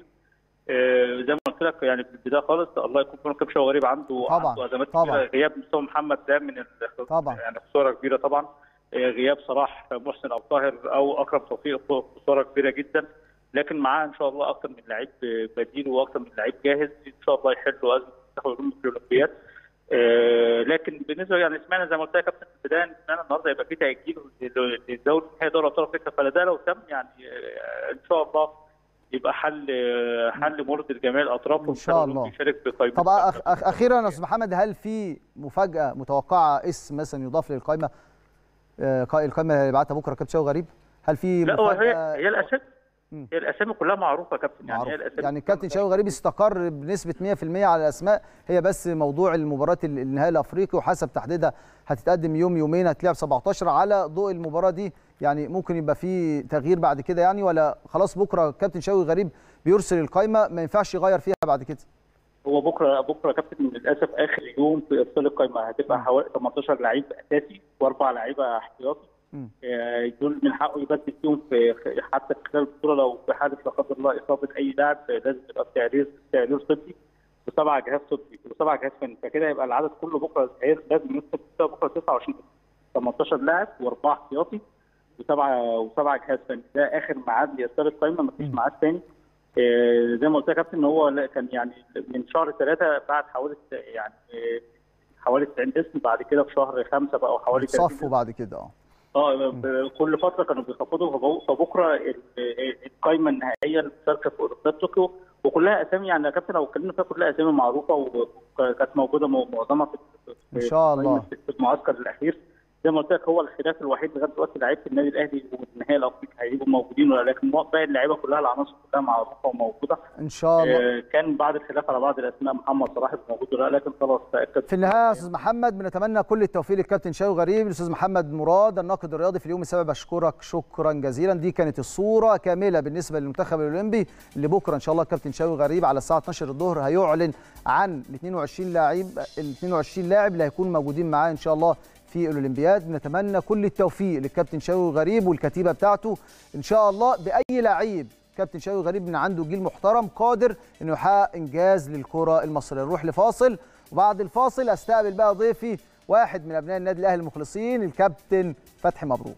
آه، زي ما قلت لك يعني في البدايه خالص الله يكون في عون كابتن شوقي غريب عنده طبعاً، عنده ازمات طبعاً. كبيره غياب مصطفى محمد ده من ال- طبعاً. يعني خساره كبيره طبعا آه، غياب صلاح محسن او طاهر او اكرم توفيق خساره كبيره جدا لكن معاه ان شاء الله اكثر من لعيب بديل واكثر من لعيب جاهز ان شاء الله يحلوا ازمه المنتخب الاولمبي في الاولمبياد آه، لكن بالنسبه يعني سمعنا زي ما قلت لك يا كابتن في البدايه إن سمعنا النهارده يبقى في تاجيل للدوري نهائي دوري ابطال افريقيا فده لو تم يعني آه، ان شاء الله يبقى حل آه، حل مرضي لجميع الاطراف إن شاء الله. يشارك في قائمه طب أخ أخ اخيرا يا استاذ محمد هل في مفاجاه متوقعه اسم مثلا يضاف للقائمه آه، قا- القائمه اللي هيبعتها بكره كابتن شوقي غريب هل في لا هو هي مفاجاه هي الاسامي مم. هي الاسامي كلها معروفه يا كابتن يعني معروف. هي الاسامي يعني الكابتن شوقي غريب استقر بنسبه 100% على الاسماء هي بس موضوع المباراه ال- النهائي الافريقي وحسب تحديدها هتتقدم يوم يومين هتلعب 17 على ضوء المباراه دي يعني ممكن يبقى في تغيير بعد كده يعني ولا خلاص بكره كابتن شوقي غريب بيرسل القائمه ما ينفعش يغير فيها بعد كده هو بكره بكره يا كابتن للاسف اخر يوم في ارسال القائمه هتبقى حوالي 18 لعيب اساسي واربع لعيبه احتياطي مم. آه، دول من حقه يبدل فيهم في حتى في خلال البطوله لو في حاله لا قدر الله اصابه اي لاعب آه، لازم يبقى في تعريض تعريض طبي وسبع جهاز طبي وسبع جهاز فني فكده يبقى العدد كله بكره هي- لازم يدخل بكره 29 18 لاعب واربعه احتياطي وسبعه وسبعه جهاز فني ده اخر ميعاد لارسال القائمه مفيش ميعاد ثاني آه، زي ما قلت لك يا كابتن ان هو لا- كان يعني من شهر ثلاثه بعد حوالي يعني آه، حوالي 90 اسم بعد كده في شهر خمسه بقى حوالي 30 صفوا بعد كده اه اه ب- كل فتره كانوا بيخفضوا فبو- فبكره ال- ال- القائمه النهائيه للمشاركه في اولمبياد طوكيو وكلها اسامي يعني يا كابتن لو اتكلمنا فيها كلها اسامي معروفه وكانت موجوده م- معظمها في إن شاء الله. في المعسكر الاخير زي ما قلت لك هو الخلاف الوحيد لغايه دلوقتي لعيبه النادي الاهلي والنهائي الافريقي هيبقوا موجودين ولا لكن باقي اللعيبه كلها العناصر كلها معروفه وموجوده ان شاء الله آه، كان بعض الخلاف على بعض الاسماء محمد صلاح يبقى موجود ولا لا، لكن خلاص تاكد في النهايه يا استاذ محمد بنتمنى كل التوفيق للكابتن شاوي غريب الاستاذ محمد مراد الناقد الرياضي في اليوم السابع بشكرك شكرا جزيلا دي كانت الصوره كامله بالنسبه للمنتخب الاولمبي اللي بكره ان شاء الله الكابتن شاوي غريب على الساعه 12 الظهر هيعلن عن ال 22 لاعب ال 22 لاعب اللي هيكونوا موجودين معاه ان شاء الله في الاولمبياد بنتمنى كل التوفيق للكابتن شاوي غريب والكتيبه بتاعته ان شاء الله باي لعيب كابتن شاوي غريب من عنده جيل محترم قادر انه يحقق انجاز للكره المصريه نروح لفاصل وبعد الفاصل استقبل بقى ضيفي واحد من ابناء النادي الاهلي المخلصين الكابتن فتحي مبروك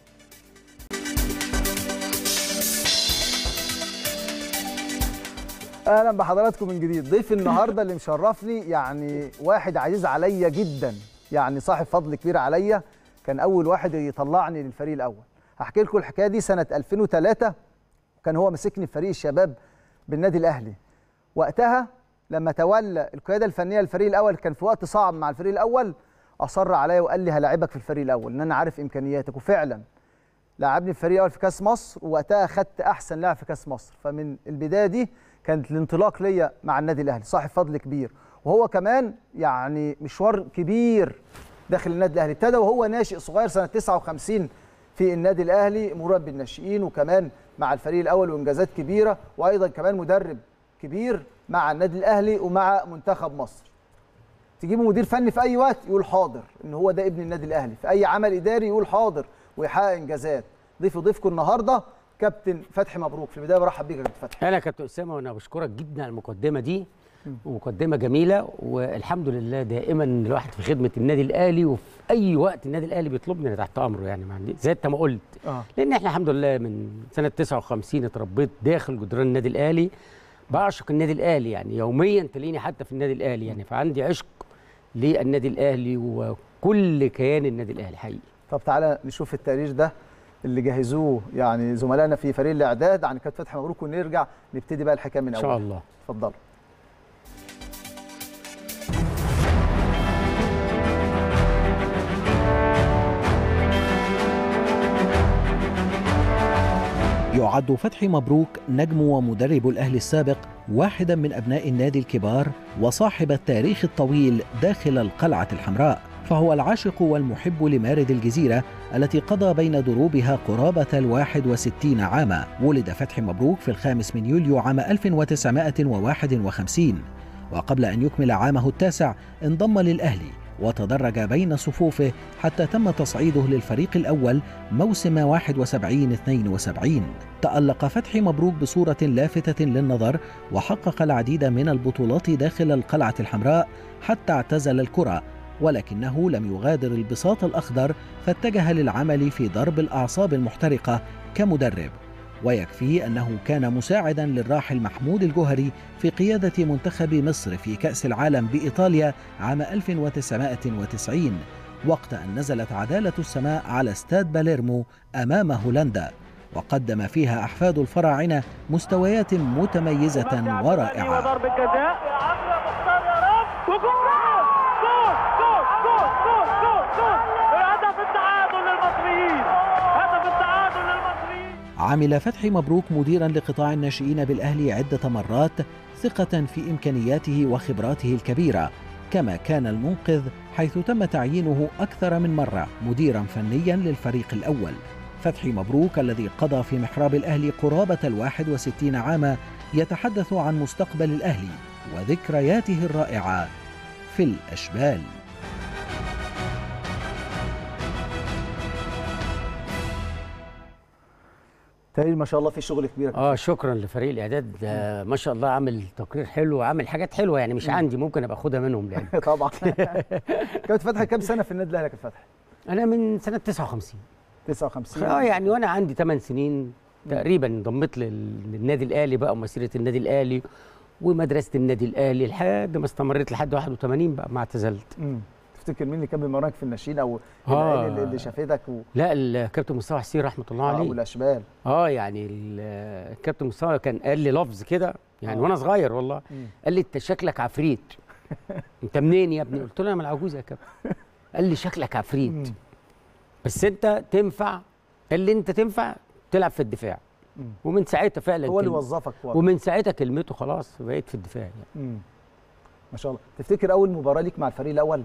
اهلا بحضراتكم من جديد ضيف النهارده اللي مشرفني يعني واحد عزيز عليا جدا يعني صاحب فضل كبير عليا كان اول واحد يطلعني للفريق الاول هحكي لكم الحكايه دي سنه 2003 كان هو مسكني في فريق الشباب بالنادي الاهلي وقتها لما تولى القياده الفنيه للفريق الاول كان في وقت صعب مع الفريق الاول اصر عليا وقال لي هلاعبك في الفريق الاول ان انا عارف امكانياتك وفعلا لعبني في الفريق الاول في كاس مصر ووقتها خدت احسن لاعب في كاس مصر فمن البدايه دي كانت الانطلاق ليا مع النادي الاهلي صاحب فضل كبير وهو كمان يعني مشوار كبير داخل النادي الاهلي ابتدى وهو ناشئ صغير سنه 59 في النادي الاهلي مربي الناشئين وكمان مع الفريق الاول وانجازات كبيره وايضا كمان مدرب كبير مع النادي الاهلي ومع منتخب مصر تجيبه مدير فني في اي وقت يقول حاضر ان هو ده ابن النادي الاهلي في اي عمل اداري يقول حاضر ويحقق انجازات ضيفي ضيفكم النهارده كابتن فتحي مبروك في البدايه برحب بيك يا كابتن فتحي انا كابتن اسامه وانا بشكرك جدا على المقدمه دي ومقدمه جميله والحمد لله دائما الواحد في خدمه النادي الاهلي وفي اي وقت النادي الاهلي بيطلبني انا تحت امره يعني ما عندي زي انت ما قلت اه لان احنا الحمد لله من سنه 59 اتربيت داخل جدران النادي الاهلي بعشق النادي الاهلي يعني يوميا تلاقيني حتى في النادي الاهلي يعني فعندي عشق للنادي الاهلي وكل كيان النادي الاهلي حقيقي طب تعالى نشوف التقرير ده اللي جهزوه يعني زملائنا في فريق الاعداد عن كابتن فتحي مبروك ونرجع نبتدي بقى الحكايه من ان اول شاء الله اتفضل يعد فتحي مبروك نجم ومدرب الأهلي السابق واحدا من أبناء النادي الكبار وصاحب التاريخ الطويل داخل القلعة الحمراء فهو العاشق والمحب لمارد الجزيرة التي قضى بين دروبها قرابة الواحد وستين عاما ولد فتحي مبروك في الخامس من يوليو عام 1951 وقبل أن يكمل عامه التاسع انضم للأهلي وتدرج بين صفوفه حتى تم تصعيده للفريق الأول موسم 71-72 تألق فتحي مبروك بصورة لافتة للنظر وحقق العديد من البطولات داخل القلعة الحمراء حتى اعتزل الكرة ولكنه لم يغادر البساط الأخضر فاتجه للعمل في ضرب الأعصاب المحترقة كمدرب ويكفي أنه كان مساعدا للراحل محمود الجوهري في قيادة منتخب مصر في كأس العالم بإيطاليا عام 1990 وقت أن نزلت عدالة السماء على استاد باليرمو أمام هولندا وقدم فيها أحفاد الفراعنة مستويات متميزة ورائعة وضرب الجزاء يا عمرو يا مختار يا رب وجول جول جول جول جول جول جول هدف التعادل للمصريين هدف التعادل للمصريين عمل فتحي مبروك مديرا لقطاع الناشئين بالأهلي عدة مرات ثقة في إمكانياته وخبراته الكبيرة كما كان المنقذ حيث تم تعيينه أكثر من مرة مديرا فنيا للفريق الأول فتحي مبروك الذي قضى في محراب الأهلي قرابة الواحد وستين عاما يتحدث عن مستقبل الأهلي وذكرياته الرائعة في الأشبال تقرير ما شاء الله في شغل كبير اه شكرا لفريق الاعداد ده ما شاء الله عامل تقرير حلو وعامل حاجات حلوه يعني مش عندي ممكن ابقى اخدها منهم لان طبعا كابتن فتحي كام سنه في النادي الاهلي يا كابتن فتحي انا من سنه 59 59 اه يعني وانا عندي 8 سنين تقريبا انضميت لل- للنادي الاهلي بقى ومسيره النادي الاهلي ومدرسه النادي الاهلي لحد ما استمريت لحد 81 بقى ما اعتزلت مم. تفتكر مين اللي كان بيمرنك في الناشئين او آه. العيال اللي, اللي شافتك و... لا الكابتن مصطفى حسين رحمه الله آه عليه والاشبال اه يعني ال- الكابتن مصطفى كان قال لي لفظ كده يعني آه. وانا صغير والله مم. قال لي انت شكلك عفريت انت منين يا ابني قلت له انا من العجوز يا كابتن قال لي شكلك عفريت مم. بس انت تنفع اللي انت تنفع تلعب في الدفاع مم. ومن ساعتها فعلا هو اللي كلمة- وظفك واضح. ومن ساعتها كلمته خلاص بقيت في الدفاع يعني. مم. ما شاء الله تفتكر اول مباراه ليك مع الفريق الاول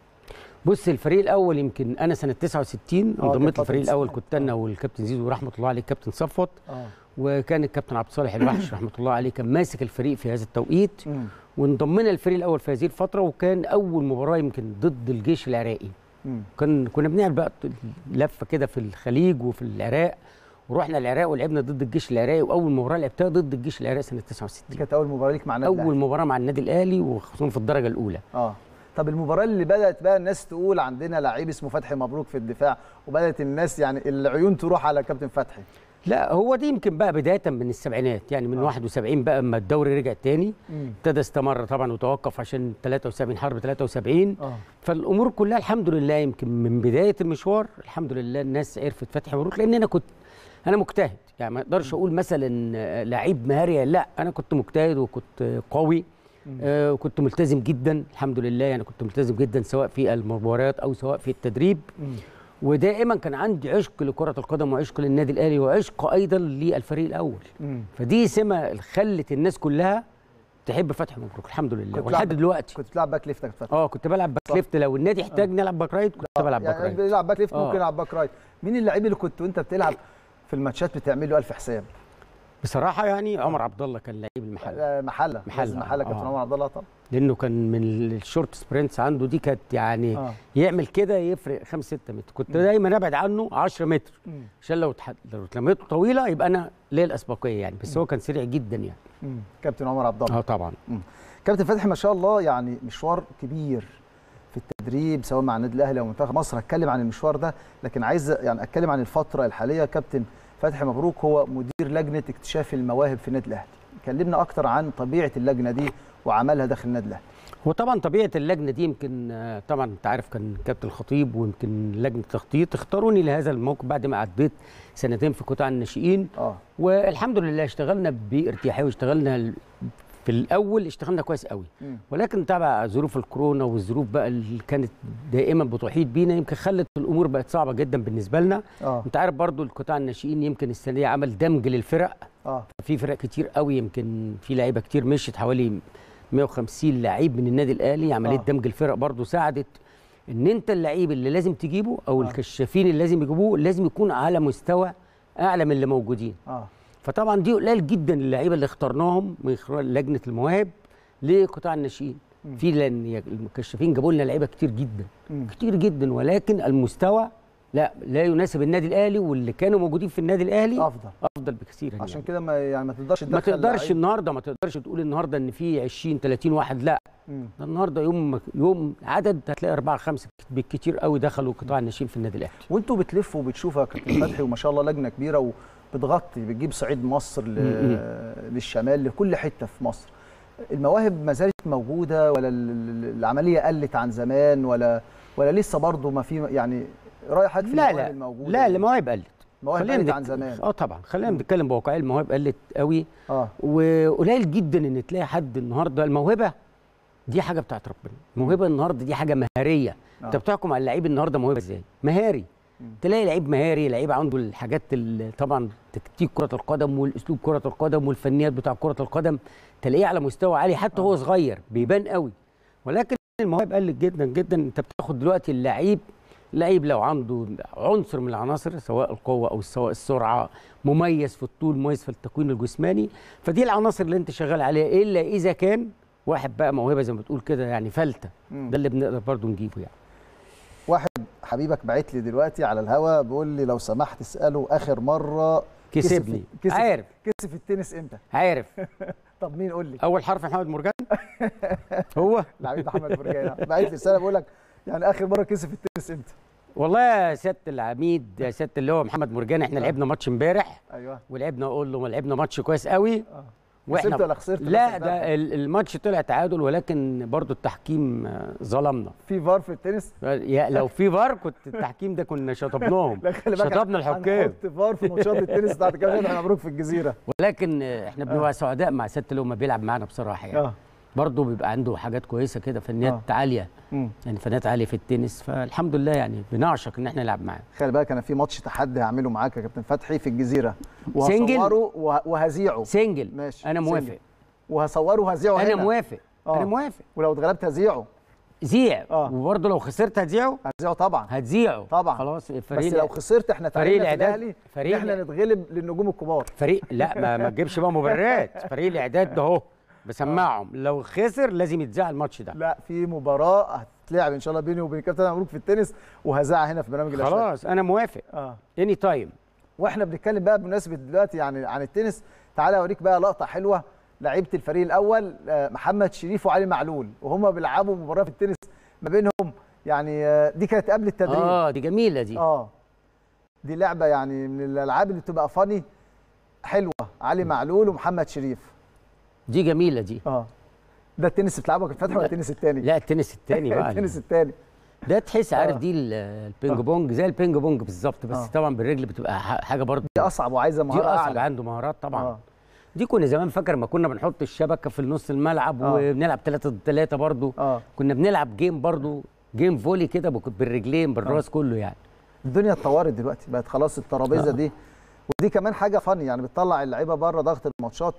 بص الفريق الاول يمكن انا سنه 69 اه، انضميت كانت فترة للفريق الاول الستينات. كنت انا والكابتن زيزو ورحمه الله عليه الكابتن صفوت اه وكان الكابتن عبد الصالح الوحش رحمه الله عليه كان ماسك الفريق في هذا التوقيت مم. وانضمينا الفريق الاول في هذه الفتره وكان اول مباراه يمكن ضد الجيش العراقي مم. كان كنا بنعمل بقى لفه كده في الخليج وفي العراق ورحنا العراق ولعبنا ضد الجيش العراقي واول مباراه لعبتها ضد الجيش العراقي سنه دي 69 كانت اول مباراه ليك مع النادي اول الأهلي. مباراه مع النادي الاهلي وخصوصا في الدرجه الاولى اه طب المباراه اللي بدات بقى الناس تقول عندنا لعيب اسمه فتحي مبروك في الدفاع وبدات الناس يعني العيون تروح على كابتن فتحي لا هو دي يمكن بقى بدايه من السبعينات يعني من آه. 71 بقى اما الدوري رجع تاني مم. ابتدى استمر طبعا وتوقف عشان 73 حرب 73 اه فالامور كلها الحمد لله يمكن من بدايه المشوار الحمد لله الناس عرفت فتحي مبروك لان انا كنت انا مجتهد يعني ما اقدرش اقول مثلا آه، لعيب مهاري لا انا كنت مجتهد وكنت آه، قوي آه، وكنت ملتزم جدا الحمد لله يعني كنت ملتزم جدا سواء في المباريات او سواء في التدريب مم. ودائما كان عندي عشق لكره القدم وعشق للنادي الاهلي وعشق ايضا للفريق الاول مم. فدي سمه خلت الناس كلها تحب فتحي مبروك الحمد لله كنت ولحد بتلعب- دلوقتي كنت بتلعب باك ليفت يا كابتن فتحي اه كنت بلعب باك صح. ليفت لو النادي احتاجني العب باك رايت كنت بلعب باك يعني رايت بيلعب باك ليفت آه. ممكن يلعب باك رايت مين اللعيب اللي كنت وانت بتلعب في الماتشات بتعمل له الف حساب بصراحه يعني عمر عبد الله كان لعيب المحل آه، محله محلة، لازم محله كابتن آه. عمر عبد الله طبعا لانه كان من الشورت سبرنتس عنده دي كانت يعني اه يعمل كده يفرق 5 6 متر كنت دايما ابعد عنه 10 متر مم. عشان لو تح... لو اتلميته طويله يبقى انا ليا الاسبقيه يعني بس هو كان سريع جدا يعني مم. كابتن عمر عبد الله اه طبعا كابتن فتحي ما شاء الله يعني مشوار كبير في التدريب سواء مع النادي الاهلي او منتخب مصر هتكلم عن المشوار ده لكن عايز يعني اتكلم عن الفتره الحاليه كابتن فتحي مبروك هو مدير لجنه اكتشاف المواهب في النادي الاهلي كلمنا اكتر عن طبيعه اللجنه دي وعملها داخل النادي الاهلي هو طبعا طبيعه اللجنه دي يمكن آه، طبعا انت عارف كان كابتن الخطيب ويمكن لجنه التخطيط اختاروني لهذا الموقف بعد ما عديت سنتين في قطاع الناشئين اه والحمد لله اشتغلنا بارتياحيه واشتغلنا ال- في الاول اشتغلنا كويس قوي مم. ولكن تبع ظروف الكورونا والظروف بقى اللي كانت دائما بتحيط بينا يمكن خلت الامور بقت صعبه جدا بالنسبه لنا اه انت عارف برضو القطاع الناشئين يمكن السنه دي عمل دمج للفرق اه في فرق كتير قوي يمكن في لعيبه كتير مشت حوالي 150 لعيب من النادي الاهلي عمليه آه. دمج الفرق برضو ساعدت ان انت اللعيب اللي لازم تجيبه او آه. الكشافين اللي لازم يجيبوه لازم يكون على مستوى اعلى من اللي موجودين اه فطبعا دي قليل جدا اللعيبه اللي اخترناهم من خلال لجنه المواهب لقطاع الناشئين مم. في لان المكشفين جابوا لنا لعيبه كتير جدا مم. كتير جدا ولكن المستوى لا لا يناسب النادي الاهلي واللي كانوا موجودين في النادي الاهلي افضل افضل بكثير يعني. عشان كده ما يعني ما تقدرش ما تدخل تقدرش لعيب. النهارده ما تقدرش تقول النهارده ان في 20 30 واحد لا مم. ده النهارده يوم يوم عدد هتلاقي اربعه خمسه بالكتير قوي دخلوا قطاع الناشئين في النادي الاهلي وانتوا بتلفوا وبتشوفوا يا كابتن فتحي وما شاء الله لجنه كبيره وبتغطي بتجيب صعيد مصر ل... للشمال لكل حته في مصر المواهب ما زالت موجوده ولا ال- ال- العمليه قلت عن زمان ولا ولا لسه برضه ما في يعني رايح حضرتك في لا المواهب لا الموجوده لا المواهب قلت المواهب خلينا قلت عن نك- زمان اه طبعا خلينا نتكلم بواقعيه المواهب قلت قوي اه وقليل جدا ان تلاقي حد النهارده الموهبه دي حاجه بتاعت ربنا الموهبه النهارده دي حاجه مهاريه انت آه. بتحكم على اللعيب النهارده موهبه ازاي مهاري مم. تلاقي لعيب مهاري لعيب عنده الحاجات ال- طبعا تكتيك كره القدم والاسلوب كره القدم والفنيات بتاع كره القدم تلاقيه على مستوى عالي حتى هو صغير بيبان قوي ولكن المواهب قلت جدا جدا انت بتاخد دلوقتي اللعيب لعيب لو عنده عنصر من العناصر سواء القوه او سواء السرعه مميز في الطول مميز في التكوين الجسماني فدي العناصر اللي انت شغال عليها الا اذا كان واحد بقى موهبه زي ما بتقول كده يعني فلته مم. ده اللي بنقدر برضه نجيبه يعني واحد حبيبك بعت لي دلوقتي على الهوا بيقول لي لو سمحت اساله اخر مره كسبني كسب عارف كسب التنس امتى عارف طب مين قول لي اول حرف محمد مرجان هو العميد محمد فرجاني بعت لي رساله بيقول لك يعني اخر مره كسب التنس امتى والله يا سياده العميد يا سياده اللي هو محمد مرجان احنا لعبنا ماتش امبارح ايوه ولعبنا اقول له لعبنا ماتش كويس قوي آه. كسبت ولا خسرت لا بس ده ال- الماتش طلع تعادل ولكن برضو التحكيم آه، ظلمنا في فار في التنس يا لو في فار كنت التحكيم ده كنا شطبناهم لا خلي بالك شطبنا الحكام هنحط فار في ماتشات التنس بتاعت كابتن احنا مبروك في الجزيره ولكن آه، احنا بنبقى سعداء مع سياده اللي هو ما بيلعب معانا بصراحه يعني اه برضه بيبقى عنده حاجات كويسه كده فنيات آه. عاليه مم. يعني فنيات عاليه في التنس فالحمد لله يعني بنعشق ان احنا نلعب معاه خلي بالك انا في ماتش تحدي هعمله معاك يا كابتن فتحي في الجزيره سنجل؟ وهصوره وه- وهذيعه سنجل ماشي انا سنجل. موافق وهصوره وهذيعه انا هنا. موافق آه. انا موافق ولو اتغلبت هذيعه زيع آه. وبرضه لو خسرت هتذيعه هذيعه طبعا هتذيعه طبعا. خلاص بس فريق لو خسرت احنا فريق فريق الإعداد- الاهلي فريق احنا الإع- نتغلب للنجوم الكبار فريق لا ما, ما تجيبش بقى مبررات فريق الاعداد ده اهو بسمعهم لو خسر لازم يتذاع الماتش ده لا في مباراه هتتلعب ان شاء الله بيني وبين كابتن مبروك في التنس وهذاعها هنا في برنامج الاشبال خلاص انا موافق اه اني تايم واحنا بنتكلم بقى بمناسبه دلوقتي يعني عن التنس تعالى اوريك بقى لقطه حلوه لعيبه الفريق الاول آه، محمد شريف وعلي معلول وهما بيلعبوا مباراه في التنس ما بينهم يعني آه، دي كانت قبل التدريب اه دي جميله دي اه دي لعبه يعني من الالعاب اللي بتبقى فاني حلوه علي معلول ومحمد شريف دي جميله دي اه ده التنس بتلعبه كابتن فتحي ولا التنس الثاني لا التنس التاني بقى التنس الثاني ده تحس عارف آه. دي ال- البينج بونج زي البينج بونج بالظبط بس آه. طبعا بالرجل بتبقى ح- حاجه برضه دي اصعب وعايزه دي مهاره اصعب اعلى عنده مهارات طبعا آه. دي كنا زمان فاكر ما كنا بنحط الشبكه في نص الملعب آه. وبنلعب 3 ضد 3 برضه اه كنا بنلعب جيم برضه جيم فولي كده بك- بالرجلين بالراس كله يعني الدنيا اتطورت دلوقتي بقت خلاص الترابيزه آه. دي ودي كمان حاجه فني يعني بتطلع اللعيبه بره ضغط الماتشات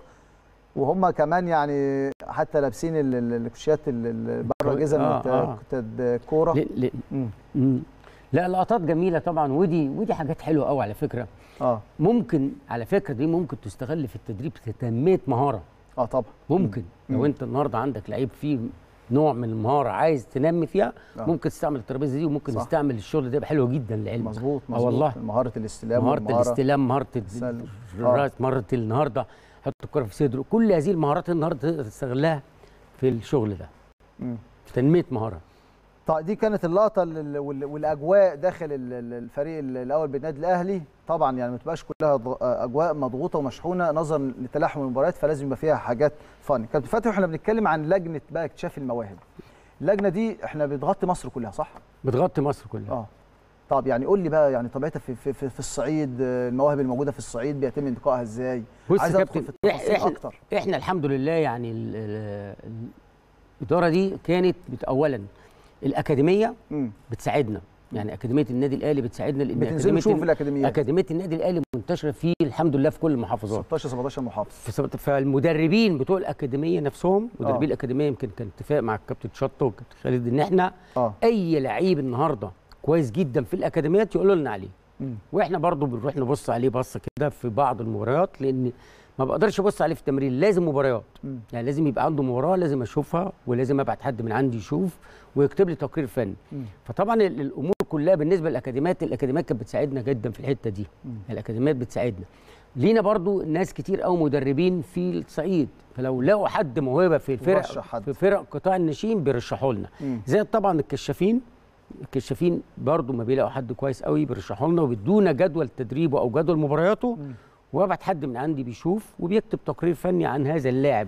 وهم كمان يعني حتى لابسين ال- ال- الكوتشيات ال- ال- بره جزم آه، الت- آه. الت- الكوره ل... ل... مم. مم. لا لقطات جميله طبعا ودي ودي حاجات حلوه قوي على فكره اه ممكن على فكره دي ممكن تستغل في التدريب في تنميه مهاره اه طبعا ممكن مم. لو انت النهارده عندك لعيب فيه نوع من المهاره عايز تنمي فيها آه. ممكن تستعمل الترابيزه دي وممكن صح. تستعمل الشغل ده يبقى حلو جدا للعلم مظبوط آه مظبوط والله مهاره الاستلام مهاره والمهارة الاستلام مهاره السلم. الراس مهاره النهارده حط الكره في صدره كل هذه المهارات النهارده تقدر تستغلها في الشغل ده مم. في تنميه مهاره طيب دي كانت اللقطه ال- وال- والاجواء داخل ال- ال- الفريق ال- الاول بالنادي الاهلي طبعا يعني ما تبقاش كلها ض- اجواء مضغوطه ومشحونه نظرا لتلاحم المباريات فلازم يبقى فيها حاجات فاني كابتن فتحي احنا بنتكلم عن لجنه بقى اكتشاف المواهب اللجنه دي احنا بتغطي مصر كلها صح بتغطي مصر كلها اه طب يعني قول لي بقى يعني طبيعتها في في, في, في الصعيد آه، المواهب الموجوده في الصعيد بيتم انتقائها ازاي بص يا عايز ادخل كابتن في التفاصيل إحنا- اكتر احنا الحمد لله يعني ال- ال- ال- الاداره دي كانت بت- اولا الاكاديميه امم بتساعدنا يعني اكاديميه النادي الاهلي بتساعدنا لان بتنزلوا اكاديميه تشوفوا في ال- الاكاديميات اكاديميه النادي الاهلي منتشره في الحمد لله في كل المحافظات 16 17 محافظ في سبت- فالمدربين بتوع الاكاديميه نفسهم مدربين آه. الاكاديميه يمكن كان اتفاق مع الكابتن شطه والكابتن خالد ان احنا اه اي لعيب النهارده كويس جدا في الاكاديميات يقولوا لنا عليه مم. واحنا برضو بنروح نبص عليه بصه كده في بعض المباريات لان ما بقدرش ابص عليه في التمرين لازم مباريات مم. يعني لازم يبقى عنده مباراه لازم اشوفها ولازم ابعت حد من عندي يشوف ويكتب لي تقرير فني مم. فطبعا ال- الامور كلها بالنسبه للاكاديميات الاكاديميات كانت بتساعدنا جدا في الحته دي مم. الاكاديميات بتساعدنا لينا برضو ناس كتير قوي مدربين في الصعيد فلو لقوا حد موهبه في يرشح الفرق حد. في فرق قطاع الناشئين بيرشحوا لنا مم. زي طبعا الكشافين الكشافين برضو ما بيلاقوا حد كويس قوي بيرشحوا لنا وبيدونا جدول تدريبه او جدول مبارياته مم. وابعت حد من عندي بيشوف وبيكتب تقرير فني عن هذا اللاعب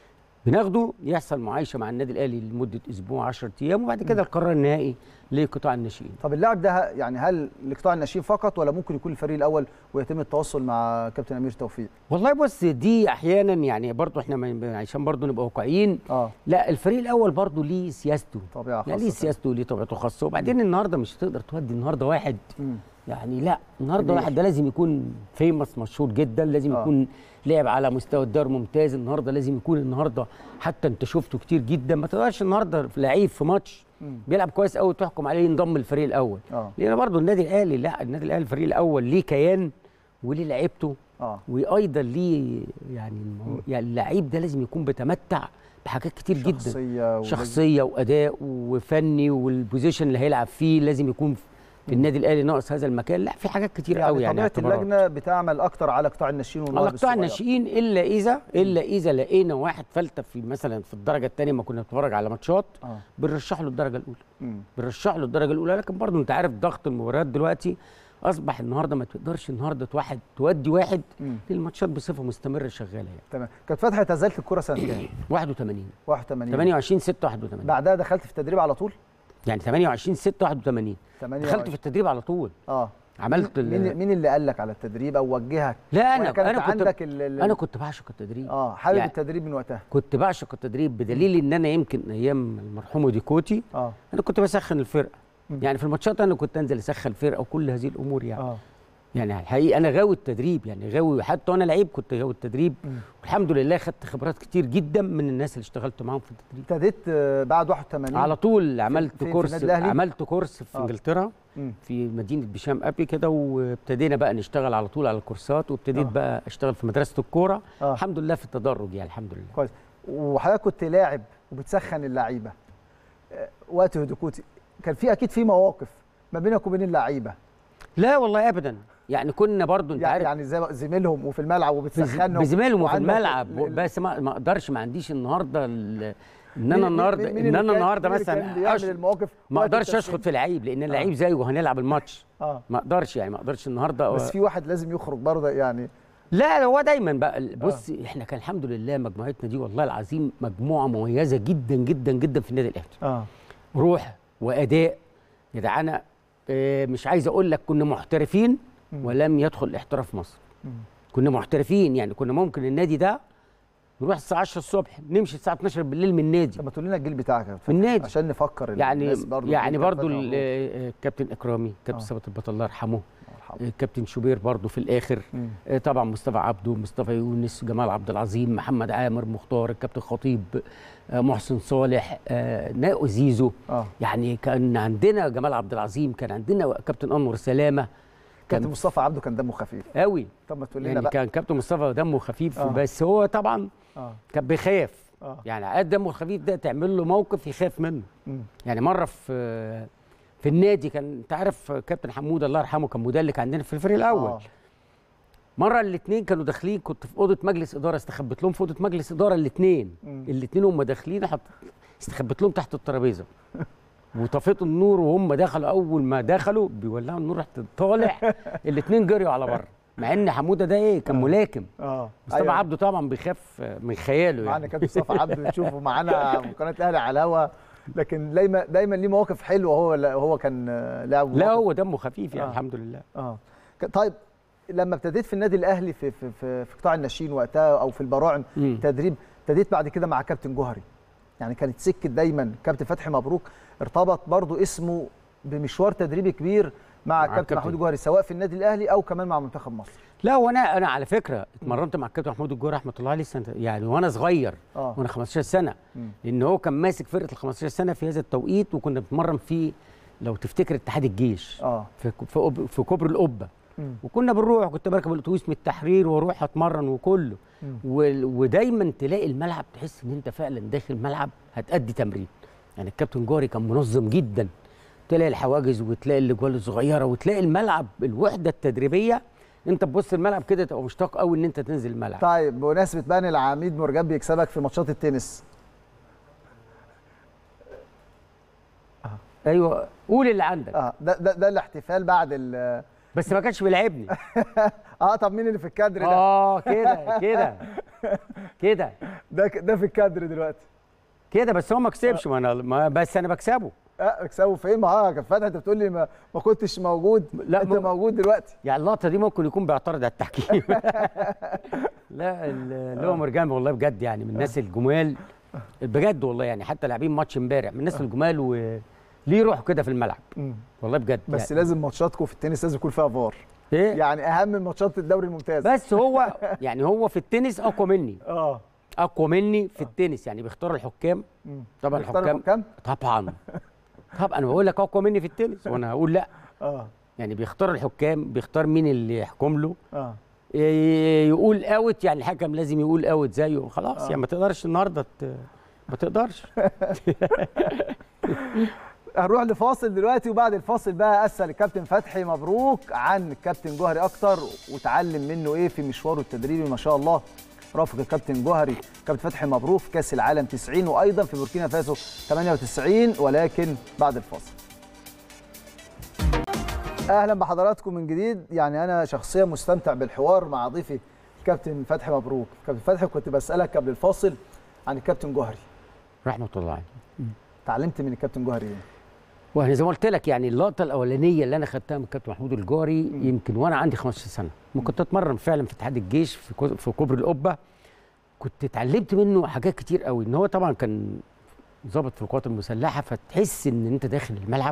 بناخده يحصل معايشه مع النادي الاهلي لمده اسبوع 10 ايام وبعد كده القرار النهائي لقطاع الناشئين طب اللاعب ده ه- يعني هل لقطاع الناشئين فقط ولا ممكن يكون الفريق الاول ويتم التواصل مع كابتن امير توفيق والله بص دي احيانا يعني برضو احنا ما- عشان برضو نبقى واقعيين اه لا الفريق الاول برضو ليه سياسته طبيعه لا ليه خاصه سياسته وليه طبيعته الخاصه وبعدين النهارده مش هتقدر تودي النهارده واحد مم. يعني لا النهارده كبير. واحد ده لازم يكون فيمس مشهور جدا لازم آه. آه. يكون لعب على مستوى الدوري ممتاز النهارده لازم يكون النهارده حتى انت شفته كتير جدا ما تقدرش النهارده لعيب في ماتش مم. بيلعب كويس قوي تحكم عليه ينضم الفريق الاول اه لان برضه النادي الاهلي لا النادي الاهلي الفريق الاول ليه كيان وليه لعيبته اه وايضا ليه يعني المو... يعني اللعيب ده لازم يكون بيتمتع بحاجات كتير جدا شخصيه ولازم- شخصيه واداء وفني والبوزيشن اللي هيلعب فيه لازم يكون في النادي الاهلي ناقص هذا المكان لا في حاجات كتير قوي يعني طبيعه اعتبارات. اللجنه بتعمل اكتر على قطاع الناشئين والمواهب على قطاع الصغيرة. الناشئين الا اذا الا اذا لقينا واحد فلته في مثلا في الدرجه الثانيه ما كنا بنتفرج على ماتشات اه بنرشح له الدرجه الاولى مم. بنرشح له الدرجه الاولى لكن برضه انت عارف ضغط المباريات دلوقتي اصبح النهارده ما تقدرش النهارده واحد تودي واحد مم. الماتشات بصفه مستمره شغاله يعني تمام كانت فتحي اعتزلت الكره سنه كام 81 81 28 6 81 بعدها دخلت في التدريب على طول يعني 28 6 81 28 دخلت في التدريب على طول اه عملت مين ال- مين اللي قال لك على التدريب او وجهك لا ولا انا كانت انا كنت عندك ال- ال- انا كنت بعشق التدريب اه حابب يعني التدريب من وقتها كنت بعشق التدريب بدليل ان انا يمكن ايام المرحوم ديكوتي اه انا كنت بسخن الفرقه مم. يعني في الماتشات انا كنت انزل اسخن الفرقه وكل هذه الامور يعني اه يعني الحقيقه انا غاوي التدريب يعني غاوي حتى وانا لعيب كنت غاوي التدريب مم. والحمد لله خدت خبرات كتير جدا من الناس اللي اشتغلت معاهم في التدريب ابتديت آه، بعد 81 على طول عملت فين في كورس النادي الأهلي؟ عملت كورس في آه. انجلترا مم. في مدينه بشام ابي كده وابتدينا بقى نشتغل على طول على الكورسات وابتديت آه. بقى اشتغل في مدرسه الكوره آه. الحمد لله في التدرج يعني الحمد لله كويس وحضرتك كنت لاعب وبتسخن اللعيبه آه، وقت هدوكوتي كان في اكيد في مواقف ما بينك وبين اللعيبه لا والله ابدا يعني كنا برضو انت يعني عارف يعني زي زميلهم وفي الملعب بز- وبتسخنهم بزميلهم وفي وعندك الملعب ال- ال- بس ما ما اقدرش ما عنديش النهارده ال- ان مين- انا مين- النهارده مين ان اللي انا كان- النهارده مين اللي كان مثلا بيعمل أش- المواقف ما وقت اقدرش التسخين؟ اشخط في لعيب لان اللعيب زيه وهنلعب الماتش اه ما اقدرش يعني ما اقدرش النهارده بس في واحد لازم يخرج برضه يعني لا هو دايما بقى بص احنا كان الحمد لله مجموعتنا دي والله العظيم مجموعه مميزه جدا جدا جدا في النادي الاهلي اه روح واداء يا جدعانه آه، مش عايز اقول لك كنا محترفين مم. ولم يدخل الاحتراف مصر مم. كنا محترفين يعني كنا ممكن النادي ده نروح الساعه 10 الصبح نمشي الساعه 12 بالليل من النادي طب ما تقول لنا الجيل بتاعك يا في فتحي، النادي عشان نفكر يعني الناس برضه يعني الجيل كان برضو فتحي ال- مبروك. آه، كابتن اكرامي كابتن آه. ثابت البطل الله يرحمه مرحبا. آه، كابتن شوبير برضو في الاخر مم. آه، طبعا مصطفى عبده مصطفى يونس جمال عبد العظيم محمد عامر مختار الكابتن خطيب آه، محسن صالح آه، ناقو زيزو اه يعني كان عندنا جمال عبد العظيم كان عندنا كابتن انور سلامه كابتن كان مصطفى عبده كان دمه خفيف قوي طب ما تقول لنا يعني بقى كان كابتن مصطفى دمه خفيف آه. بس هو طبعا اه كان بيخاف اه يعني قد دمه الخفيف ده تعمل له موقف يخاف منه مم. يعني مره في في النادي كان انت عارف كابتن حمود الله يرحمه كان مدلك عندنا في الفريق الاول آه. مره الاثنين كانوا داخلين كنت في اوضه مجلس اداره استخبت لهم في اوضه مجلس اداره الاثنين مم. الاثنين هم داخلين حط استخبت لهم تحت الترابيزه وطفيت النور وهم دخلوا اول ما دخلوا بيولعوا النور رحت طالع الاثنين جريوا على بره مع ان حموده ده ايه كان ملاكم اه مصطفى أيوة. عبده طبعا بيخاف من خياله معانا يعني كابتن مصطفى عبده نشوفه معانا في قناه الاهلي على الهوا لكن دايما دايما ليه مواقف حلوه هو هو كان آه، لاعب لا مواقف- هو دمه خفيف يعني آه. الحمد لله اه ك- طيب لما ابتديت في النادي الاهلي في في في, في قطاع الناشئين وقتها او في البراعم مم. تدريب ابتديت بعد كده مع كابتن جوهري يعني كانت سكه دايما كابتن فتحي مبروك ارتبط برضو اسمه بمشوار تدريبي كبير مع, كابتن الكابتن. محمود جوهري سواء في النادي الاهلي او كمان مع منتخب مصر لا وانا انا على فكره اتمرنت مع الكابتن محمود الجوهري رحمه الله عليه سنة يعني وانا صغير اه وانا 15 سنه مم. لان هو كان ماسك فرقه ال 15 سنه في هذا التوقيت وكنا بنتمرن في لو تفتكر اتحاد الجيش اه في في, أوب- في كوبري القبه مم. وكنا بنروح كنت بركب الاتوبيس من التحرير واروح اتمرن وكله مم. وال- ودايما تلاقي الملعب تحس ان انت فعلا داخل ملعب هتأدي تمرين يعني الكابتن جوري كان منظم جدا تلاقي الحواجز وتلاقي الاجوال الصغيره وتلاقي الملعب الوحده التدريبيه انت تبص الملعب كده تبقى مشتاق قوي ان انت تنزل الملعب طيب بمناسبه بقى إن العميد مرجان بيكسبك في ماتشات التنس ايوه قول اللي عندك اه ده ده, ده الاحتفال بعد ال بس ما كانش بيلعبني اه طب مين اللي في الكادر ده؟ اه كده كده كده ده ك- ده في الكادر دلوقتي كده بس هو ما كسبش ما انا ما بس انا بكسبه اه اكسبوا فين؟ ما اه كان فتحي انت بتقول لي ما, ما كنتش موجود لا، انت م- موجود دلوقتي يعني اللقطه دي ممكن يكون بيعترض على التحكيم لا ال- اللي هو مرجان والله بجد يعني من الناس الجمال بجد والله يعني حتى لاعبين ماتش امبارح من الناس الجمال وليه روح كده في الملعب مم. والله بجد بس يعني. لازم ماتشاتكم في التنس لازم يكون فيها فار ايه يعني اهم من ماتشات الدوري الممتاز بس هو يعني هو في التنس اقوى مني اه اقوى مني في التنس يعني بيختار الحكام مم. طبعا بيختار الحكام الحكام؟ طبعا طبعا انا بقول لك اقوى مني في التنس وانا هقول لا اه يعني بيختار الحكام بيختار مين اللي يحكم له اه ي- يقول اوت يعني الحكم لازم يقول اوت زيه خلاص آه. يعني ما تقدرش النهارده ت- ما تقدرش هنروح لفاصل دلوقتي وبعد الفاصل بقى اسال الكابتن فتحي مبروك عن الكابتن جوهري اكتر وتعلم منه ايه في مشواره التدريبي ما شاء الله رافق الكابتن جوهري كابتن فتحي مبروك في كاس العالم 90 وايضا في بوركينا فاسو 98 ولكن بعد الفاصل اهلا بحضراتكم من جديد يعني انا شخصيا مستمتع بالحوار مع ضيفي كابتن فتحي مبروك كابتن فتحي كنت بسالك قبل الفاصل عن الكابتن جوهري رحمه الله عليه اتعلمت من الكابتن جوهري ايه وانا زي ما قلت لك يعني اللقطه الاولانيه اللي انا خدتها من كابتن محمود الجاري يمكن وانا عندي 15 سنه ما كنت اتمرن فعلا في اتحاد الجيش في كو- في كوبري القبه كنت اتعلمت منه حاجات كتير قوي ان هو طبعا كان ضابط في القوات المسلحه فتحس ان انت داخل الملعب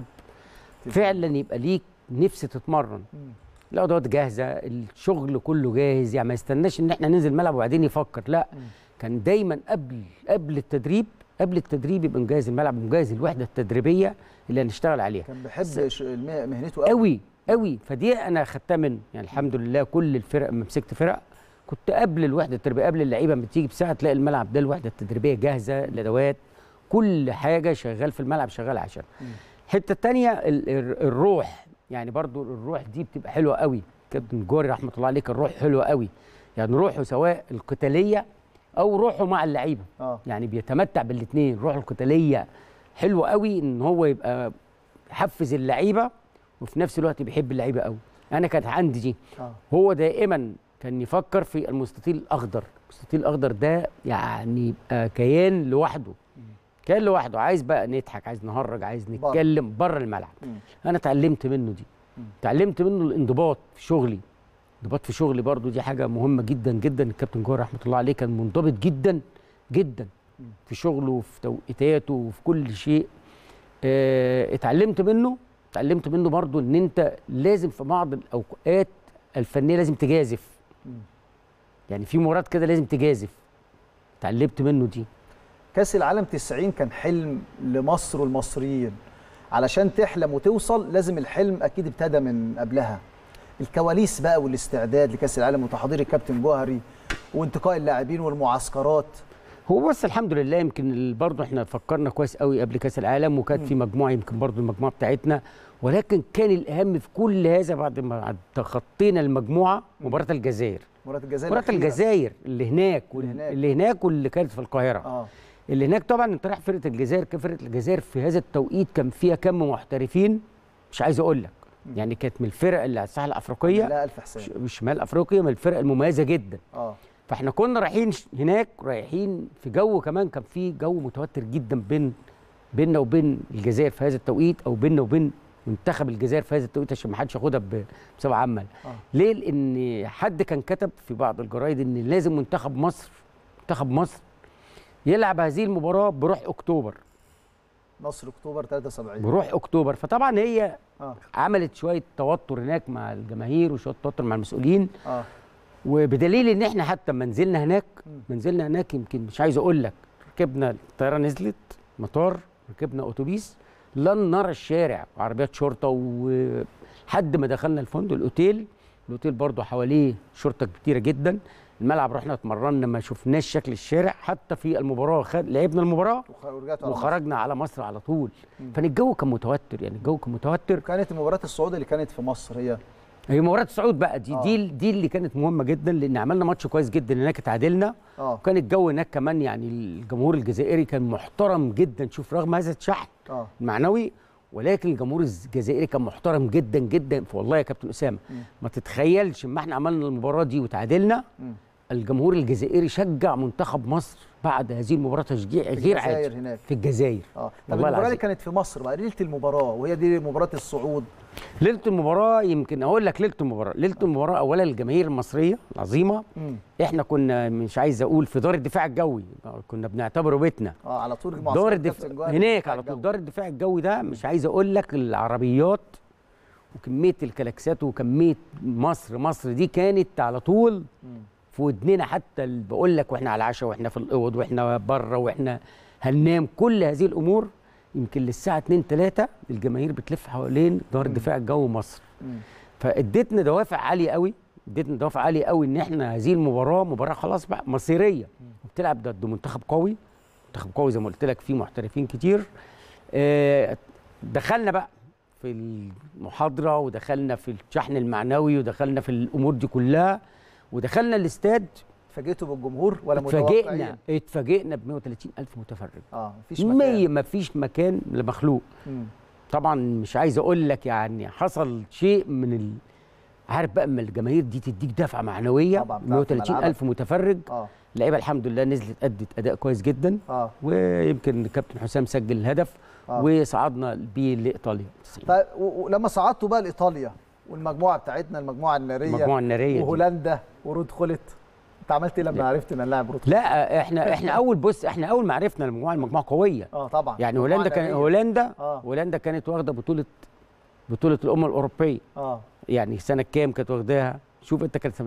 فعلا يبقى ليك نفس تتمرن الادوات جاهزه الشغل كله جاهز يعني ما يستناش ان احنا ننزل الملعب وبعدين يفكر لا كان دايما قبل قبل التدريب قبل التدريب يبقى مجهز الملعب ومجهز الوحده التدريبيه اللي هنشتغل عليها كان بيحب ش- المه- مهنته قوي قوي قوي فدي انا خدتها منه يعني الحمد لله كل الفرق لما مسكت فرق كنت قبل الوحده التدريبيه قبل اللعيبه ما بتيجي بساعه تلاقي الملعب ده الوحده التدريبيه جاهزه الادوات كل حاجه شغال في الملعب شغال عشان الحته الثانيه الروح يعني برضو الروح دي بتبقى حلوه قوي كابتن جوري رحمه الله عليه كان روح حلوه قوي يعني روحه سواء القتاليه او روحه مع اللعيبه اه يعني بيتمتع بالاثنين روحه القتاليه حلوه قوي ان هو يبقى يحفز اللعيبه وفي نفس الوقت بيحب اللعيبه قوي انا كانت عندي دي اه هو دائما كان يفكر في المستطيل الاخضر المستطيل الاخضر ده يعني يبقى كيان لوحده كيان لوحده عايز بقى نضحك عايز نهرج عايز بره. نتكلم بره الملعب مم. انا اتعلمت منه دي مم. اتعلمت منه الانضباط في شغلي انضباط في شغلي برضو دي حاجه مهمه جدا جدا الكابتن جوهر رحمه الله عليه كان منضبط جدا جدا في شغله وفي توقيتاته وفي كل شيء اه اتعلمت منه اتعلمت منه برضو ان انت لازم في بعض الاوقات الفنيه لازم تجازف مم. يعني في مباراه كده لازم تجازف اتعلمت منه دي كاس العالم 90 كان حلم لمصر والمصريين علشان تحلم وتوصل لازم الحلم اكيد ابتدى من قبلها الكواليس بقى والاستعداد لكاس العالم وتحضير الكابتن جوهري وانتقاء اللاعبين والمعسكرات هو بس الحمد لله يمكن ال- برضه احنا فكرنا كويس قوي قبل كاس العالم وكانت في مجموعه يمكن برضه المجموعه بتاعتنا ولكن كان الاهم في كل هذا بعد ما تخطينا المجموعه مباراه الجزائر مباراه الجزائر مباراه الأخيرة. الجزائر اللي هناك اللي وال- هناك. اللي هناك واللي كانت في القاهره اه اللي هناك طبعا انت رايح فرقه الجزائر كان فرقه الجزائر في هذا التوقيت كان فيها كم محترفين مش عايز اقول لك يعني كانت من الفرق اللي على الساحه الافريقيه لا الف حساب ش- شمال افريقيا من الفرق المميزه جدا اه فاحنا كنا رايحين ش- هناك رايحين في جو كمان كان في جو متوتر جدا بين بيننا وبين الجزائر في هذا التوقيت او بيننا وبين منتخب الجزائر في هذا التوقيت عشان ما حدش ياخدها ب- بسبب عمل آه. ليه لان حد كان كتب في بعض الجرايد ان لازم منتخب مصر منتخب مصر يلعب هذه المباراه بروح اكتوبر مصر اكتوبر 73 بروح اكتوبر فطبعا هي اه عملت شويه توتر هناك مع الجماهير وشويه توتر مع المسؤولين اه وبدليل ان احنا حتى لما نزلنا هناك مم. ما نزلنا هناك يمكن مش عايز اقول لك ركبنا الطياره نزلت مطار ركبنا اتوبيس لن نرى الشارع وعربيات شرطه ولحد ما دخلنا الفندق الاوتيل الاوتيل برضو حواليه شرطه كتيره جدا الملعب رحنا اتمرنا ما شفناش شكل الشارع حتى في المباراه خد لعبنا المباراه وخ- ورجعت على مصر. وخرجنا على مصر على طول مم. فان الجو كان متوتر يعني الجو كان متوتر كانت مباراه الصعود اللي كانت في مصر هي هي مباراه الصعود بقى دي آه. دي دي اللي كانت مهمه جدا لان عملنا ماتش كويس جدا هناك اتعادلنا اه وكان الجو هناك كمان يعني الجمهور الجزائري كان محترم جدا شوف رغم هذا الشحن اه المعنوي ولكن الجمهور الجزائري كان محترم جدا جدا والله يا كابتن اسامه مم. ما تتخيلش اما احنا عملنا المباراه دي وتعادلنا مم. الجمهور الجزائري شجع منتخب مصر بعد هذه المباراه تشجيع في غير الجزائر عادي هناك في الجزائر اه طب والله المباراه اللي العظيم. كانت في مصر بقى ليله المباراه وهي دي مباراه الصعود ليله المباراه يمكن اقول لك ليله المباراه ليله المباراه اولا الجماهير المصريه العظيمه امم احنا كنا مش عايز اقول في دار الدفاع الجوي كنا بنعتبره بيتنا اه على طول دار معسكر الدفاع كابتن جوهر هناك بتاع على طول الجو. دار الدفاع الجوي ده مش عايز اقول لك العربيات وكميه الكلاكسات وكميه مصر مصر دي كانت على طول مم. في ودننا حتى ال- بقول لك واحنا على العشاء واحنا في الاوض واحنا بره واحنا هننام كل هذه الامور يمكن للساعه 2 3 الجماهير بتلف حوالين دار الدفاع الجوي مصر مم. فادتنا دوافع عاليه قوي ادتنا دوافع عاليه قوي ان احنا هذه المباراه مباراه خلاص بقى مصيريه وبتلعب ضد منتخب قوي منتخب قوي زي ما قلت لك فيه محترفين كتير آه، دخلنا بقى في المحاضره ودخلنا في الشحن المعنوي ودخلنا في الامور دي كلها ودخلنا الاستاد اتفاجئتوا بالجمهور ولا اتفاجئنا متوقعين؟ اتفاجئنا ب 130 الف متفرج اه مفيش مكان 100 ما فيش مكان لمخلوق مم. طبعا مش عايز اقول لك يعني حصل شيء من ال... عارف بقى اما الجماهير دي تديك دفعه معنويه طبعاً، بتلعب في 130 ملعبك. الف متفرج اه اللعيبه الحمد لله نزلت ادت اداء كويس جدا اه ويمكن الكابتن حسام سجل الهدف آه. وصعدنا بيه لايطاليا طيب و- ولما صعدتوا بقى لايطاليا والمجموعه بتاعتنا المجموعه الناريه المجموعه الناريه دي. وهولندا ورود خلت انت عملت ايه لما عرفت ان اللاعب رود خلت؟ لا احنا احنا اول بص احنا اول ما عرفنا المجموعه المجموعه قويه اه طبعا يعني مجموعة هولندا كان نارية. هولندا آه. هولندا كانت واخده بطوله بطوله الامم الاوروبيه اه يعني سنه كام كانت واخداها شوف انت كانت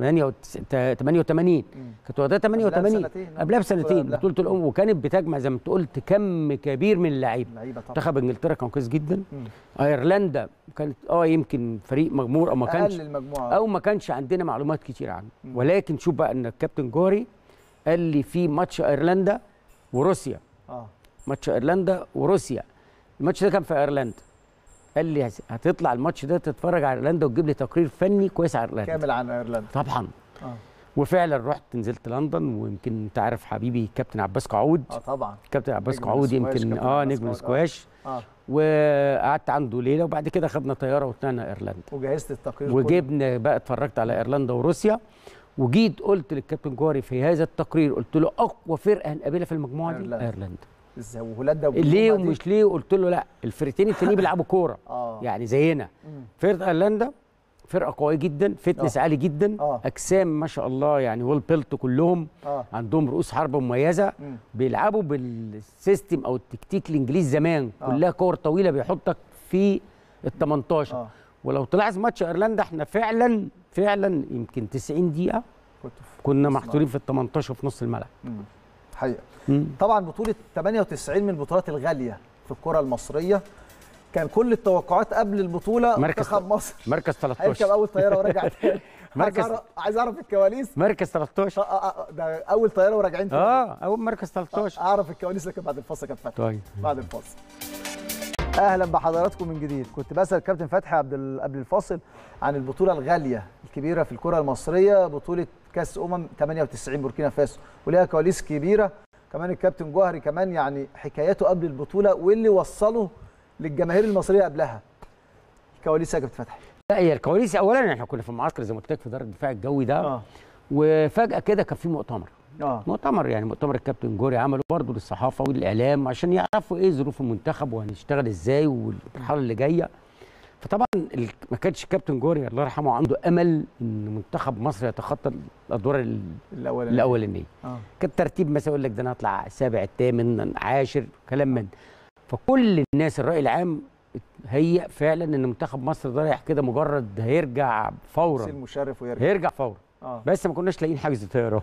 88 كانت واخداها 88 بسنتين، آه. قبلها بسنتين قبلها. بطوله الامم وكانت بتجمع زي ما انت قلت كم كبير من اللعيبه لعيبه طبعا منتخب انجلترا كان كويس جدا مم. ايرلندا كانت اه يمكن فريق مغمور او ما كانش اقل المجموعه او ما كانش عندنا معلومات كتير عنه ولكن شوف بقى ان الكابتن جوري قال لي في ماتش ايرلندا وروسيا اه ماتش ايرلندا وروسيا الماتش ده كان في ايرلندا قال لي هس- هتطلع الماتش ده تتفرج على ايرلندا وتجيب لي تقرير فني كويس على ايرلندا كامل عن ايرلندا طبعا اه وفعلا رحت نزلت لندن ويمكن انت عارف حبيبي كابتن عباس قعود اه طبعا كابتن عباس نجم قعود السكواش، يمكن كابتن اه عباس نجم قعود، آه. السكواش اه وقعدت عنده ليله وبعد كده خدنا طياره وطلعنا ايرلندا وجهزت التقرير كله. وجبنا بقى اتفرجت على ايرلندا وروسيا وجيت قلت للكابتن جوهري في هذا التقرير قلت له اقوى فرقه هنقابلها في المجموعه دي أيرلندا. ايرلندا ازاي وهولندا ليه والمجموعة دي؟ ومش ليه قلت له لا الفرقتين التانيين بيلعبوا كوره اه يعني زينا مم. فرقه ايرلندا فرقه قويه جدا فتنس آه. عالي جدا آه. اجسام ما شاء الله يعني ويل بيلت كلهم اه عندهم رؤوس حرب مميزه مم. بيلعبوا بالسيستم او التكتيك الانجليزي زمان آه. كلها كور طويله بيحطك في ال 18 اه ولو تلاحظ ماتش ايرلندا احنا فعلا فعلا يمكن 90 دقيقه كنت في كنا نص محصورين في ال 18 في نص الملعب مم. حقيقه مم. طبعا بطوله 98 من البطولات الغاليه في الكره المصريه كان كل التوقعات قبل البطوله مركز منتخب مصر مركز هيركب 13 اول طياره وراجع تاني عايز مركز- أعرف- عايز اعرف الكواليس مركز 13 آه، آه، آه، ده اول طياره وراجعين تاني. اه اول مركز 13 اعرف الكواليس لكن بعد الفاصل كانت فتحي طيب بعد الفاصل اهلا بحضراتكم من جديد كنت بسال كابتن فتحي عبد ال- قبل الفاصل عن البطوله الغاليه الكبيره في الكره المصريه بطوله كاس امم 98 بوركينا فاسو وليها كواليس كبيره كمان الكابتن جوهري كمان يعني حكاياته قبل البطوله واللي وصله للجماهير المصريه قبلها الكواليس يا كابتن فتحي لا هي الكواليس اولا احنا كنا في المعسكر زي ما قلت لك في دار الدفاع الجوي ده اه وفجاه كده كان في مؤتمر اه مؤتمر يعني مؤتمر الكابتن جوري عمله برضه للصحافه والاعلام عشان يعرفوا ايه ظروف المنتخب وهنشتغل ازاي والمرحله اللي جايه فطبعا ال- ما كانش الكابتن جوري الله يرحمه عنده امل ان منتخب مصر يتخطى الادوار ال- الاولاني الاولانيه اه كان ترتيب مثلا يقول لك ده انا هطلع سابع الثامن عاشر كلام من ده. فكل الناس الراي العام هيأ فعلا ان منتخب مصر ده رايح كده مجرد هيرجع فورا سيل مشرف ويرجع هيرجع فورا اه بس ما كناش لاقيين حجز طيران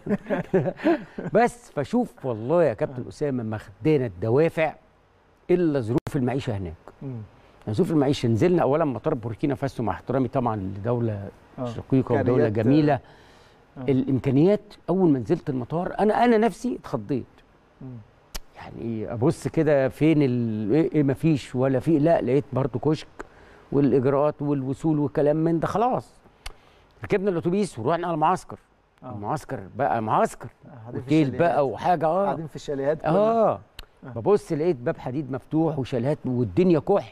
بس فشوف والله يا كابتن اسامه ما خدينا الدوافع الا ظروف المعيشه هناك مم. ظروف المعيشه نزلنا اولا مطار بوركينا فاسو مع احترامي طبعا لدوله آه. شقيقه ودوله إمكانيات، جميله آه. الامكانيات اول ما نزلت المطار انا انا نفسي اتخضيت مم. يعني ابص كده فين ال... ايه إيه مفيش ولا في لا لقيت برضو كشك والاجراءات والوصول والكلام من ده خلاص ركبنا الاتوبيس ورحنا على المعسكر آه. المعسكر بقى معسكر قاعدين في اوتيل الشاليهات. بقى وحاجه اه قاعدين في الشاليهات كلها. اه ببص لقيت باب حديد مفتوح وشالات والدنيا كحل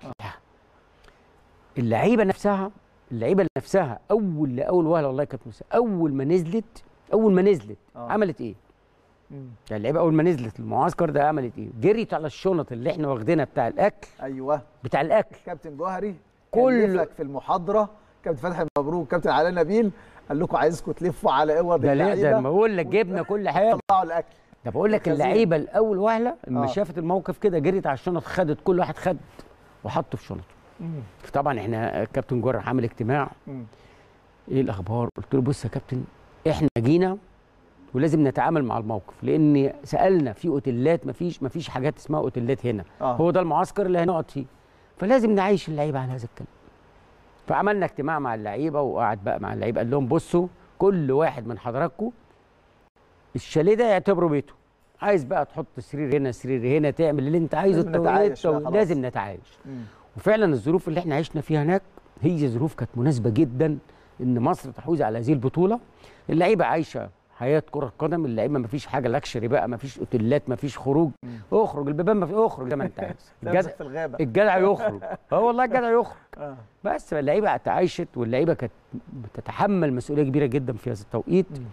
اللعيبه نفسها اللعيبه نفسها اول لاول وهله والله كانت موسى اول ما نزلت اول ما نزلت آه. عملت ايه؟ مم. يعني اللعيبه اول ما نزلت المعسكر ده عملت ايه؟ جريت على الشنط اللي احنا واخدينها بتاع الاكل ايوه بتاع الاكل كابتن جوهري كل- كلفك في المحاضره كابتن فتحي مبروك كابتن علاء نبيل قال لكم عايزكم تلفوا على اوض ده ليه ده اللعيبه ما بقول لك جبنا كل حاجه طلعوا الاكل ده بقول لك الخزين. اللعيبه الاول وهله لما آه. شافت الموقف كده جريت على الشنط خدت كل واحد خد وحطه في شنطه طبعا احنا كابتن جرح عامل اجتماع مم. ايه الاخبار قلت له بص يا كابتن احنا جينا ولازم نتعامل مع الموقف لان سالنا في اوتيلات مفيش مفيش حاجات اسمها اوتيلات هنا آه. هو ده المعسكر اللي هنقعد فيه فلازم نعيش اللعيبه على هذا الكلام فعملنا اجتماع مع اللعيبه وقعد بقى مع اللعيبه قال لهم بصوا كل واحد من حضراتكم الشاليه ده يعتبره بيته عايز بقى تحط سرير هنا سرير هنا تعمل اللي انت عايزه لازم نتعايش بقى التواليت خلاص. لازم نتعايش مم. وفعلا الظروف اللي احنا عشنا فيها هناك هي ظروف كانت مناسبه جدا ان مصر تحوز على هذه البطوله اللعيبه عايشه حياه كره قدم اللعيبه ما فيش حاجه لاكشري بقى ما فيش اوتيلات ما فيش خروج اخرج البيبان ما في اخرج زي ما انت عايز نفسك الجدع في الغابه الجدع يخرج اه والله الجدع يخرج آه. بس اللعيبه تعايشت واللعيبه كانت بتتحمل مسؤوليه كبيره جدا في هذا التوقيت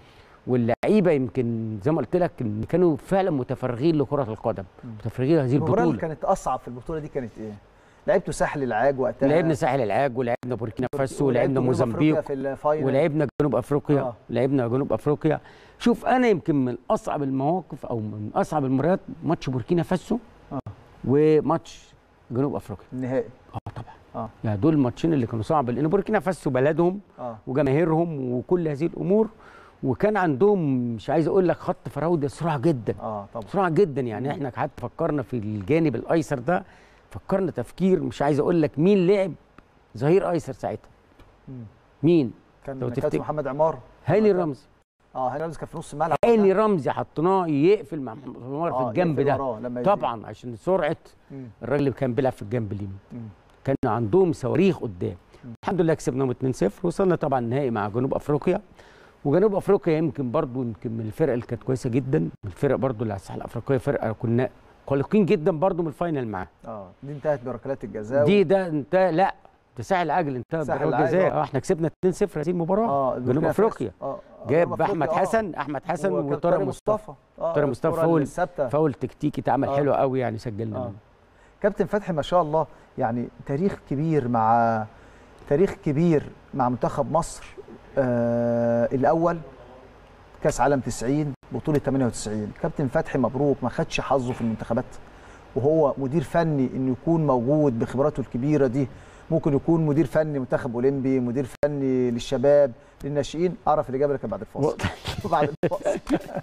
واللعيبه يمكن زي ما قلت لك ان كانوا فعلا متفرغين لكره القدم متفرغين هذه المباراه اللي البطوله كانت اصعب في البطوله دي كانت ايه؟ لعبتوا ساحل العاج وقتها لعبنا ساحل العاج ولعبنا بوركينا فاسو ولعبتوا ولعبنا جنوب موزمبيق أفريقيا في الفاينل ولعبنا جنوب افريقيا آه. آه. لعبنا جنوب افريقيا شوف انا يمكن من اصعب المواقف او من اصعب المباريات ماتش بوركينا فاسو آه. وماتش جنوب افريقيا النهائي اه طبعا آه. يعني دول الماتشين اللي كانوا صعب لان بوركينا فاسو بلدهم اه وجماهيرهم وكل هذه الامور وكان عندهم مش عايز اقول لك خط فراوده سرعه جدا اه طبعا سرعه جدا يعني احنا حتى فكرنا في الجانب الايسر ده فكرنا تفكير مش عايز اقول لك مين لعب ظهير ايسر ساعتها مم. مين كان لو كابتن تفتكر. محمد عمار هاني رمزي اه هاني رمزي كان في نص الملعب هاني رمزي حطيناه يقفل مع محمد عمر في آه، الجنب يقفل ده وراه لما يجي. طبعا عشان سرعه مم. الراجل اللي كان بيلعب في الجنب اليمين مم. كان عندهم صواريخ قدام الحمد لله كسبناهم 2-0 وصلنا طبعا النهائي مع جنوب افريقيا وجنوب افريقيا يمكن برضو يمكن من الفرق اللي كانت كويسه جدا من الفرق برضو اللي على الساحه الافريقيه فرقه كنا قلقين جدا برضو من الفاينل معاها اه دي انتهت بركلات الجزاء دي ده انت لا ده ساحل عاجل انت ساحل ضربات العاج، جزاء آه. اه احنا كسبنا 2-0 هذه المباراه اه جنوب بوركينا افريقيا فاسو. اه آه، جاب جنوب احمد أفريقيا، آه. حسن احمد حسن وكان وطارق مصطفى اه طارق مصطفى الكرة فاول الثابته فاول تكتيكي اتعمل آه. حلو قوي يعني سجلنا آه. منه كابتن فتحي ما شاء الله يعني تاريخ كبير مع تاريخ كبير مع منتخب مصر آه الاول كاس عالم 90 بطوله 98 كابتن فتحي مبروك ما خدش حظه في المنتخبات وهو مدير فني انه يكون موجود بخبراته الكبيره دي ممكن يكون مدير فني منتخب اولمبي مدير فني للشباب للناشئين اعرف الاجابه لكن بعد الفاصل بعد الفاصل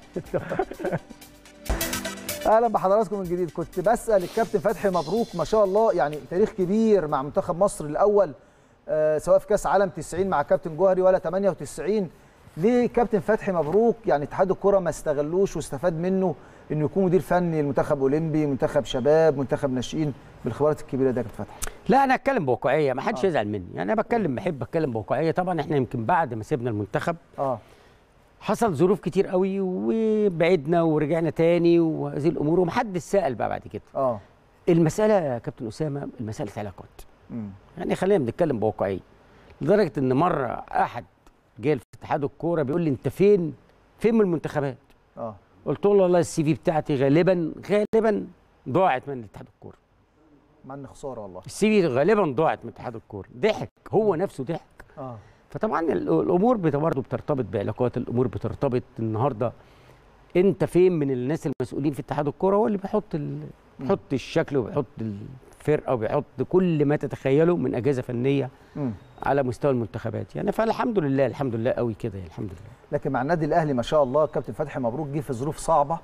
اهلا بحضراتكم من جديد كنت بسال الكابتن فتحي مبروك ما شاء الله يعني تاريخ كبير مع منتخب مصر الاول آه سواء في كاس عالم 90 مع كابتن جوهري ولا 98 ليه كابتن فتحي مبروك يعني اتحاد الكره ما استغلوش واستفاد منه انه يكون مدير فني لمنتخب اولمبي منتخب شباب منتخب ناشئين بالخبرات الكبيره ده يا كابتن فتحي لا انا اتكلم بواقعيه ما حدش آه. يزعل مني يعني انا بتكلم بحب اتكلم بواقعيه طبعا احنا يمكن بعد ما سيبنا المنتخب اه حصل ظروف كتير قوي وبعدنا ورجعنا تاني وهذه الامور ومحدش سال بقى بعد كده اه المساله يا كابتن اسامه المساله علاقات مم. يعني خلينا بنتكلم بواقعيه لدرجه ان مره احد جه في اتحاد الكوره بيقول لي انت فين فين من المنتخبات اه قلت له والله السي في بتاعتي غالبا غالبا ضاعت من اتحاد الكوره مع ان خساره والله السي في غالبا ضاعت من اتحاد الكوره ضحك هو نفسه ضحك اه فطبعا ال- الامور بت- برضه بترتبط بعلاقات الامور بترتبط النهارده انت فين من الناس المسؤولين في اتحاد الكوره هو اللي بيحط ال... بيحط الشكل وبيحط الفرقه وبيحط كل ما تتخيله من اجهزه فنيه مم. على مستوى المنتخبات يعني فالحمد لله الحمد لله قوي كده يعني الحمد لله لكن مع النادي الاهلي ما شاء الله كابتن فتحي مبروك جه في ظروف صعبه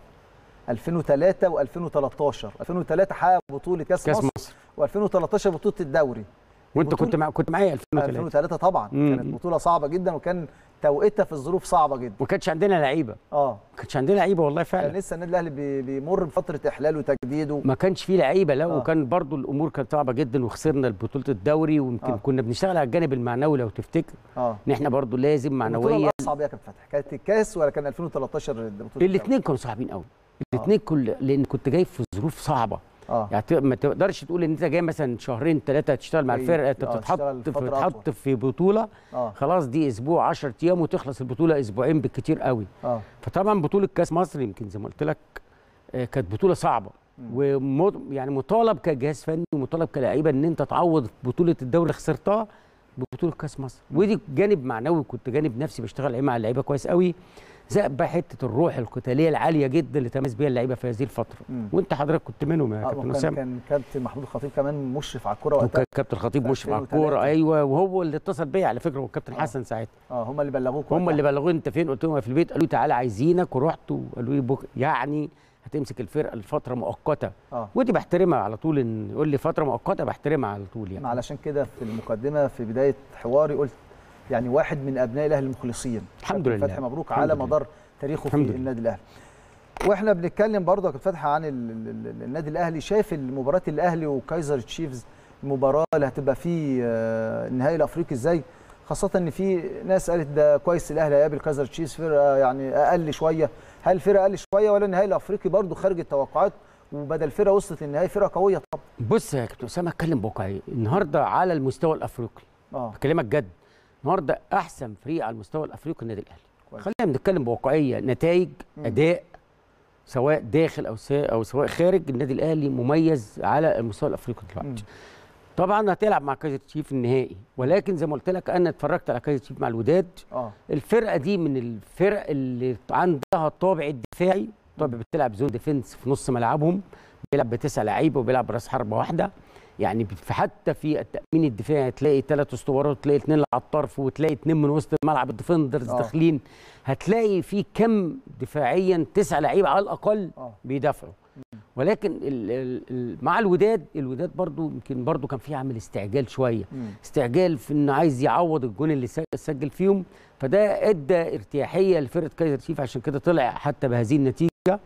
2003 و2013 2003 حقق بطوله كاس, كاس مصر, مصر و2013 بطوله الدوري وانت بطولة- كنت مع كنت معايا 2003 2003 طبعا مم. كانت بطوله صعبه جدا وكان توقيتها في الظروف صعبه جدا ما كانش عندنا لعيبه اه ما كانش عندنا لعيبه والله كان فعلا لسه النادي الاهلي بي- بيمر بفتره احلال وتجديد و... ما كانش فيه لعيبه لا آه. وكان برضو الامور كانت صعبه جدا وخسرنا بطوله الدوري ويمكن آه. كنا بنشتغل على الجانب المعنوي لو تفتكر اه ان احنا برضو لازم البطوله معنويا الاصعب يا كابتن فتحي كانت الكاس ولا كان 2013 بطوله الدوري؟ الاثنين كانوا صعبين قوي الاثنين كل لان كنت جاي في ظروف صعبه اه يعني ت- ما تقدرش تقول ان انت جاي مثلا شهرين ثلاثه تشتغل مع أيوة. الفرقه انت آه، بتتحط تشتغل فترة بتتحط أطول. في بطوله اه خلاص دي اسبوع 10 ايام وتخلص البطوله اسبوعين بالكتير قوي اه فطبعا بطوله كاس مصر يمكن زي ما قلت لك آه، كانت بطوله صعبه وم يعني مطالب كجهاز فني ومطالب كلاعيبه ان انت تعوض بطوله الدوري اللي خسرتها ببطوله كاس مصر ودي جانب معنوي كنت جانب نفسي بشتغل عليه مع اللعيبه كويس قوي زائد بقى حته الروح القتاليه العاليه جدا اللي تميز بيها اللعيبه في هذه الفتره مم. وانت حضرتك كنت منهم يا آه، كابتن وكان اسامه كان كابتن محمود الخطيب كمان مشرف على الكوره وقتها وكان كابتن الخطيب في مشرف على 2003. الكوره ايوه وهو اللي اتصل بيا على فكره والكابتن آه. حسن ساعتها اه هم اللي بلغوك هم وقتها. اللي بلغوني انت فين قلت لهم أنا في البيت قالوا لي تعالى عايزينك ورحت وقالوا لي بك يعني هتمسك الفرقه لفتره مؤقته اه ودي بحترمها على طول ان يقول لي فتره مؤقته بحترمها على طول يعني ما علشان كده في المقدمه في بدايه حواري قلت يعني واحد من ابناء الاهلي المخلصين الحمد كابتن لله. فتحي مبروك الحمد على لله. مدار تاريخه في الحمد لله. النادي الاهلي واحنا بنتكلم برضه يا كابتن فتحي عن ال- ال- ال- النادي الاهلي شايف مباراه الاهلي وكايزر تشيفز المباراه اللي هتبقى في آه، النهائي الافريقي ازاي خاصة ان في ناس قالت ده كويس الاهلي هيقابل كايزر تشيفز فرقة يعني اقل شوية، هل فرقة اقل شوية ولا النهائي الافريقي برضه خارج التوقعات وبدل فرقة وصلت للنهائي فرقة قوية طبعا. بص يا كابتن اسامه اتكلم بواقعيه النهارده على المستوى الافريقي اه بكلمك جد النهارده احسن فريق على المستوى الافريقي النادي الاهلي خلينا بنتكلم بواقعيه نتائج اداء سواء داخل او سا او سواء خارج النادي الاهلي مميز على المستوى الافريقي دلوقتي طبعا هتلعب مع كايزر تشيف النهائي ولكن زي ما قلت لك انا اتفرجت على كايزر تشيف مع الوداد اه الفرقه دي من الفرق اللي عندها الطابع الدفاعي طابع بتلعب زون ديفنس في نص ملعبهم بيلعب بتسع لعيبه وبيلعب براس حربه واحده يعني في- حتى في التامين الدفاعي تلاقي ثلاث اسطوانات وتلاقي اثنين على الطرف وتلاقي اثنين من وسط الملعب الديفندرز آه. داخلين هتلاقي في كم دفاعيا تسع لعيبه على الاقل آه. بيدافعوا ولكن ال ال ال مع الوداد الوداد برضو يمكن برضو كان في عامل استعجال شويه مم. استعجال في انه عايز يعوض الجون اللي سج- سجل فيهم فده ادى ارتياحيه لفرقه كايزر تشيف عشان كده طلع حتى بهذه النتيجه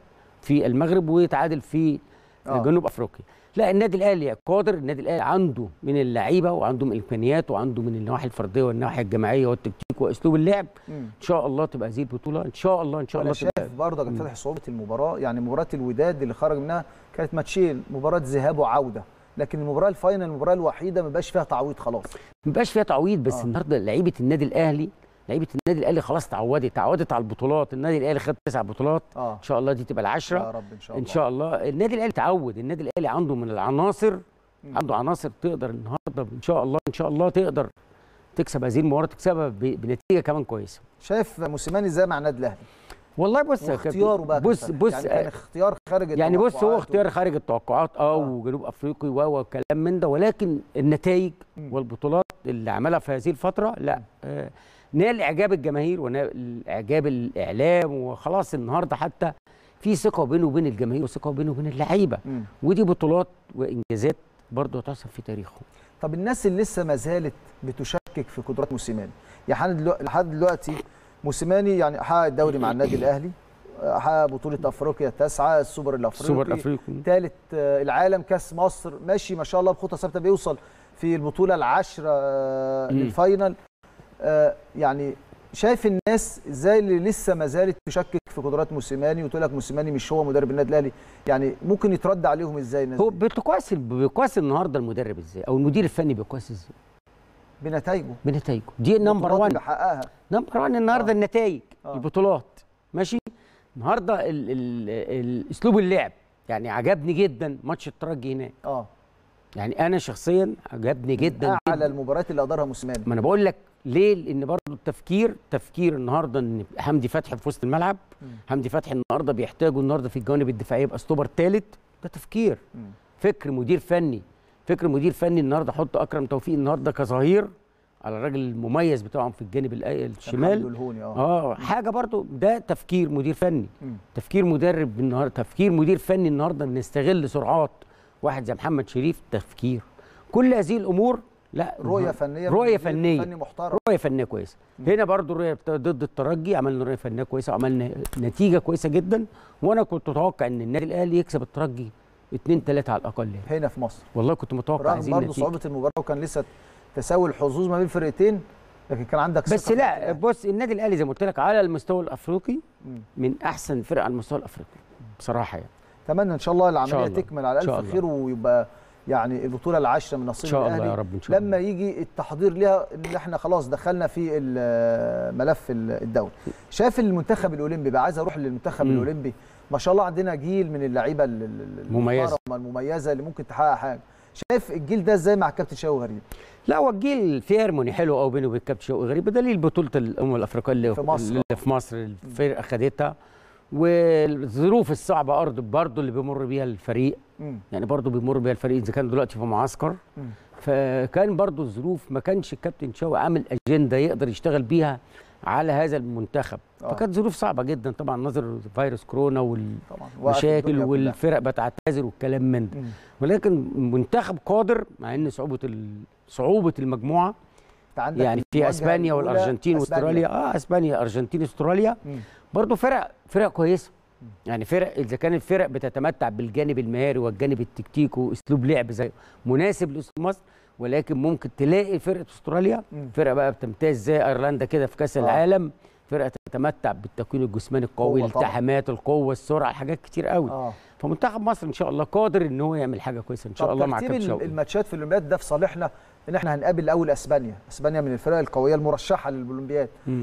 في المغرب ويتعادل في آه. جنوب افريقيا لا النادي الاهلي قادر النادي الاهلي عنده من اللعيبه وعنده من الامكانيات وعنده من النواحي الفرديه والناحيه الجماعيه والتكتيك واسلوب اللعب مم. ان شاء الله تبقى هذه البطوله ان شاء الله ان شاء انا الله شايف تبقى برضه كان فتح صعوبه المباراه يعني مباراه الوداد اللي خرج منها كانت ماتشين مباراه ذهاب وعوده لكن المباراه الفاينل المباراه الوحيده ما بقاش فيها تعويض خلاص ما بقاش فيها تعويض بس آه. آه. النهارده لعيبه النادي الاهلي لعيبه النادي الاهلي خلاص تعودت تعودت على البطولات النادي الاهلي خد تسع بطولات اه ان شاء الله دي تبقى العشره يا رب ان شاء الله ان شاء الله النادي الاهلي تعود النادي الاهلي عنده من العناصر عنده عناصر تقدر النهارده ان شاء الله ان شاء الله تقدر تكسب هذه المباراه تكسبها ب- بنتيجه كمان كويسه شايف موسيماني ازاي مع النادي الاهلي والله بص يا كابتن، واختياره بقى كان بص فرق. بص يعني كان اختيار خارج يعني بص هو التوقعات اختيار خارج التوقعات اه وجنوب افريقي و وكلام من ده ولكن النتائج مم. والبطولات اللي عملها في هذه الفتره لا آه نال اعجاب الجماهير ونال اعجاب الاعلام وخلاص النهارده حتى في ثقه بينه وبين الجماهير وثقه بينه وبين اللعيبه مم. ودي بطولات وانجازات برضه هتحسب في تاريخه طب الناس اللي لسه ما زالت بتشكك في قدرات موسيماني يعني لحد دلوقتي- لحد دلوقتي موسيماني يعني حقق الدوري مع النادي الاهلي حقق بطوله افريقيا التاسعه السوبر الافريقي السوبر الافريقي ثالث العالم كاس مصر ماشي ما شاء الله بخطى ثابته بيوصل في البطوله العاشره آه، مم. للفاينل آه، يعني شايف الناس ازاي اللي لسه ما زالت تشكك في قدرات موسيماني وتقول لك موسيماني مش هو مدرب النادي الاهلي يعني ممكن يترد عليهم ازاي الناس هو دي؟ بيتقاس بيقاس النهارده المدرب ازاي او المدير الفني بيقاس ازاي بنتائجه بنتائجه دي نمبر البطولات 1 اللي حققها نمبر 1 النهارده آه. النتائج آه. البطولات ماشي النهارده ال- ال- ال- اسلوب اللعب يعني عجبني جدا ماتش الترجي هناك اه يعني انا شخصيا عجبني جدا اعلى جدا المباريات اللي ادارها موسيماني ما انا بقول لك ليه لان برضه التفكير تفكير النهارده ان حمدي فتحي في وسط الملعب مم. حمدي فتحي النهارده بيحتاجوا النهارده في الجوانب الدفاعيه يبقى ستوبر ثالث ده تفكير مم. فكر مدير فني فكر مدير فني النهارده حط اكرم توفيق النهارده كظهير على الراجل المميز بتاعهم في الجانب الأي- حمدي الشمال الهوني اه اه حاجه برضو ده تفكير مدير فني مم. تفكير مدرب النهارده تفكير مدير فني النهارده نستغل سرعات واحد زي محمد شريف تفكير كل هذه الامور لا رؤيه النهاردة- فنيه رؤيه مدير فنيه فني محترم رؤيه فنيه كويسه هنا برضو الرؤيه بتا- ضد الترجي عملنا رؤيه فنيه كويسه وعملنا نتيجه كويسه جدا وانا كنت متوقع ان النادي الاهلي يكسب الترجي 2 3 على الاقل يعني. هنا في مصر والله كنت متوقع رغم هذه برضه النتيجه صعوبه المباراه وكان لسه تساوي الحظوظ ما بين الفرقتين لكن كان عندك بس ثقة في لا النادي الأهلي. بص النادي الاهلي زي ما قلت لك على المستوى الافريقي مم. من احسن فرق على المستوى الافريقي بصراحه يعني اتمنى ان شاء الله العمليه شاء الله. تكمل على إن شاء الف الله. خير ويبقى يعني البطوله العاشره من نصيب ان شاء الله الاهلي يا رب ان شاء لما الله يجي التحضير ليها ان احنا خلاص دخلنا في ال- ملف ال- الدوري شايف المنتخب الاولمبي بقى عايز اروح للمنتخب مم. الاولمبي ما شاء الله عندنا جيل من اللعيبه ال- ال- مميزة. المحترمة المميزه اللي ممكن تحقق حاجه شايف الجيل ده ازاي مع الكابتن شوقي غريب لا هو الجيل في هارموني حلو قوي بينه وبين كابتن شوقي غريب بدليل بطوله الامم الافريقيه اللي في مصر. اللي في مصر الفرقه خدتها والظروف الصعبه ارض برضه اللي بيمر بيها الفريق مم. يعني برضه بيمر بيها الفريق اذا كان دلوقتي في معسكر مم. فكان برضه الظروف ما كانش الكابتن شوقي عامل اجنده يقدر يشتغل بيها على هذا المنتخب آه. فكانت ظروف صعبه جدا طبعا نظر فيروس كورونا طبعا وقف والمشاكل الدنيا كلها. والفرق بتعتذر والكلام من ده مم. ولكن منتخب قادر مع ان صعوبه ال- صعوبه المجموعه أنت عندك يعني في المواجهة اسبانيا الأولى والارجنتين أسبانيا. واستراليا اه اسبانيا ارجنتين استراليا مم. برضه فرق فرق كويسه يعني فرق اذا كان الفرق بتتمتع بالجانب المهاري والجانب التكتيكي واسلوب لعب زي مناسب لاسلوب مصر ولكن ممكن تلاقي فرقه استراليا مم. فرقه بقى بتمتاز زي ايرلندا كده في كاس آه. العالم فرقه تتمتع بالتكوين الجسماني القوي قوة طبعاً. الالتحامات القوه السرعه حاجات كتير قوي اه فمنتخب مصر ان شاء الله قادر ان هو يعمل حاجه كويسه ان شاء طب الله مع ترتيب كابتن ال- شوقي الماتشات في الاولمبياد ده في صالحنا ان احنا هنقابل الاول اسبانيا اسبانيا من الفرق القويه المرشحه للاولمبياد مم.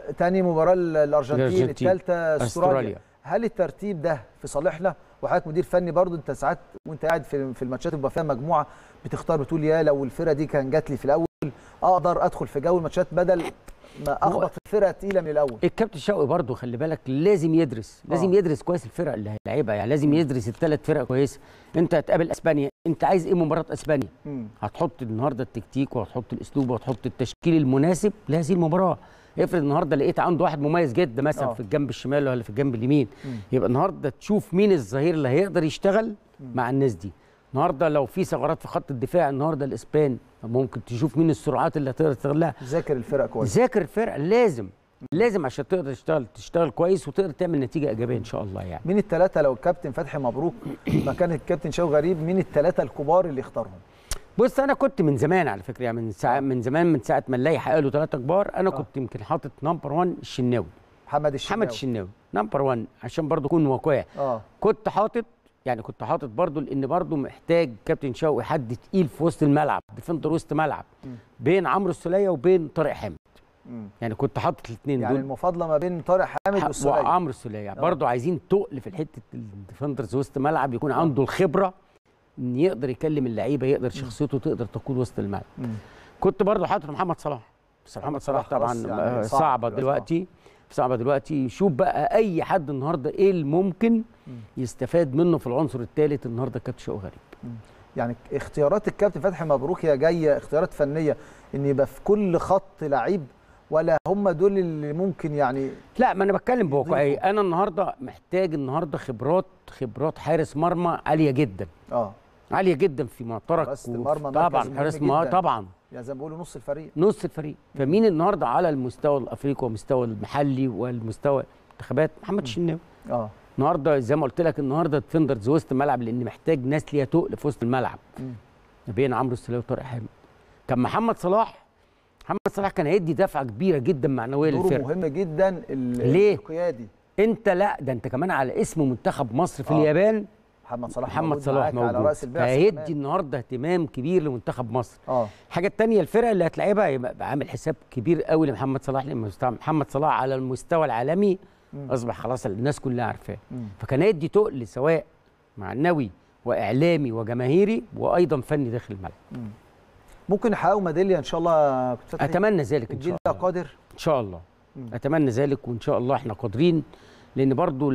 تاني مباراه ال- الارجنتين الأرجنتين. الثالثه استراليا أستراليا. هل الترتيب ده في صالحنا وحضرتك مدير فني برضو انت ساعات وانت قاعد في في الماتشات بيبقى فيها مجموعه بتختار بتقول يا لو الفرقه دي كان جات لي في الاول اقدر ادخل في جو الماتشات بدل ما اخبط في فرقه تقيله من الاول الكابتن شوقي برضه خلي بالك لازم يدرس لازم آه. يدرس كويس الفرق اللي هيلعبها يعني لازم يدرس الثلاث فرق كويس انت هتقابل اسبانيا انت عايز ايه من مباراه اسبانيا مم. هتحط النهارده التكتيك وهتحط الاسلوب وهتحط التشكيل المناسب لهذه المباراه افرض النهارده لقيت عنده واحد مميز جدا مثلا آه. في الجنب الشمال ولا في الجنب اليمين مم. يبقى النهارده تشوف مين الظهير اللي هيقدر يشتغل مع الناس دي النهارده لو في ثغرات في خط الدفاع النهارده الاسبان ممكن تشوف مين السرعات اللي هتقدر تستغلها ذاكر الفرقه كويس ذاكر الفرقه لازم لازم عشان تقدر تشتغل تشتغل كويس وتقدر تعمل نتيجه ايجابيه ان شاء الله يعني مين الثلاثه لو الكابتن فتحي مبروك مكان الكابتن شوقي غريب مين الثلاثه الكبار اللي اختارهم بص انا كنت من زمان على فكره يعني من ساعه من زمان من ساعه ما اللائحه قالوا ثلاثه كبار انا كنت يمكن حاطط نمبر 1 الشناوي محمد الشناوي محمد الشناوي نمبر 1 عشان برضو اكون واقعي اه كنت حاطط يعني كنت حاطط برضو لان برضو محتاج كابتن شوقي حد تقيل في وسط الملعب ديفندر وسط ملعب بين عمرو السوليه وبين طارق حامد مم. يعني كنت حاطط الاثنين يعني دول المفاضله ما بين طارق حامد ح- والسوليه وعمرو السوليه يعني برضه عايزين تقل في الحته الديفندرز وسط ملعب يكون عنده الخبره ان يقدر يكلم اللعيبه يقدر شخصيته تقدر تقود وسط الملعب مم. كنت برضه حاطط محمد صلاح بس محمد صلاح صلاح طبعا خلاص يعني آه، صعب صعبه دلوقتي. دلوقتي صعبه دلوقتي شوف بقى اي حد النهارده ايه اللي ممكن يستفاد منه في العنصر الثالث النهارده كابتن شوقي غريب يعني اختيارات الكابتن فتحي مبروك هي جايه اختيارات فنيه ان يبقى في كل خط لعيب ولا هم دول اللي ممكن يعني لا ما انا بتكلم بواقعيه انا النهارده محتاج النهارده خبرات خبرات حارس مرمى عاليه جدا اه عاليه جدا في معترك حراسة وفي- المرمى مركز طبعا مهم حارس مرمى جداً. طبعا يعني زي ما بيقولوا نص الفريق نص الفريق فمين النهارده على المستوى الافريقي والمستوى المحلي والمستوى المنتخبات محمد الشناوي اه النهارده زي ما قلت لك النهارده ديفندرز وسط الملعب لان محتاج ناس ليها تقل في وسط الملعب مم. ما بين عمرو السوليه وطارق حامد كان محمد صلاح محمد صلاح كان هيدي دفعه كبيره جدا معنويه دوره للفرقه مهم جدا ال- ليه؟ القيادي انت لا ده انت كمان على اسم منتخب مصر في آه. اليابان محمد صلاح محمد موجود صلاح معاك على راس موجود البعثه فهيدي كمان. النهارده اهتمام كبير لمنتخب مصر اه الحاجه الثانيه الفرقه اللي هتلعبها يبقى عامل حساب كبير قوي لمحمد صلاح لان مست- محمد صلاح على المستوى العالمي مم. اصبح خلاص الناس كلها عارفاه مم. فكان هيدي تقل سواء معنوي واعلامي وجماهيري وايضا فني داخل الملعب ممكن يحققوا ميداليه ان شاء الله كابتن فتحي؟ اتمنى ذلك ان الجيل شاء ده الله قادر ان شاء الله مم. اتمنى ذلك وان شاء الله احنا قادرين لان برضو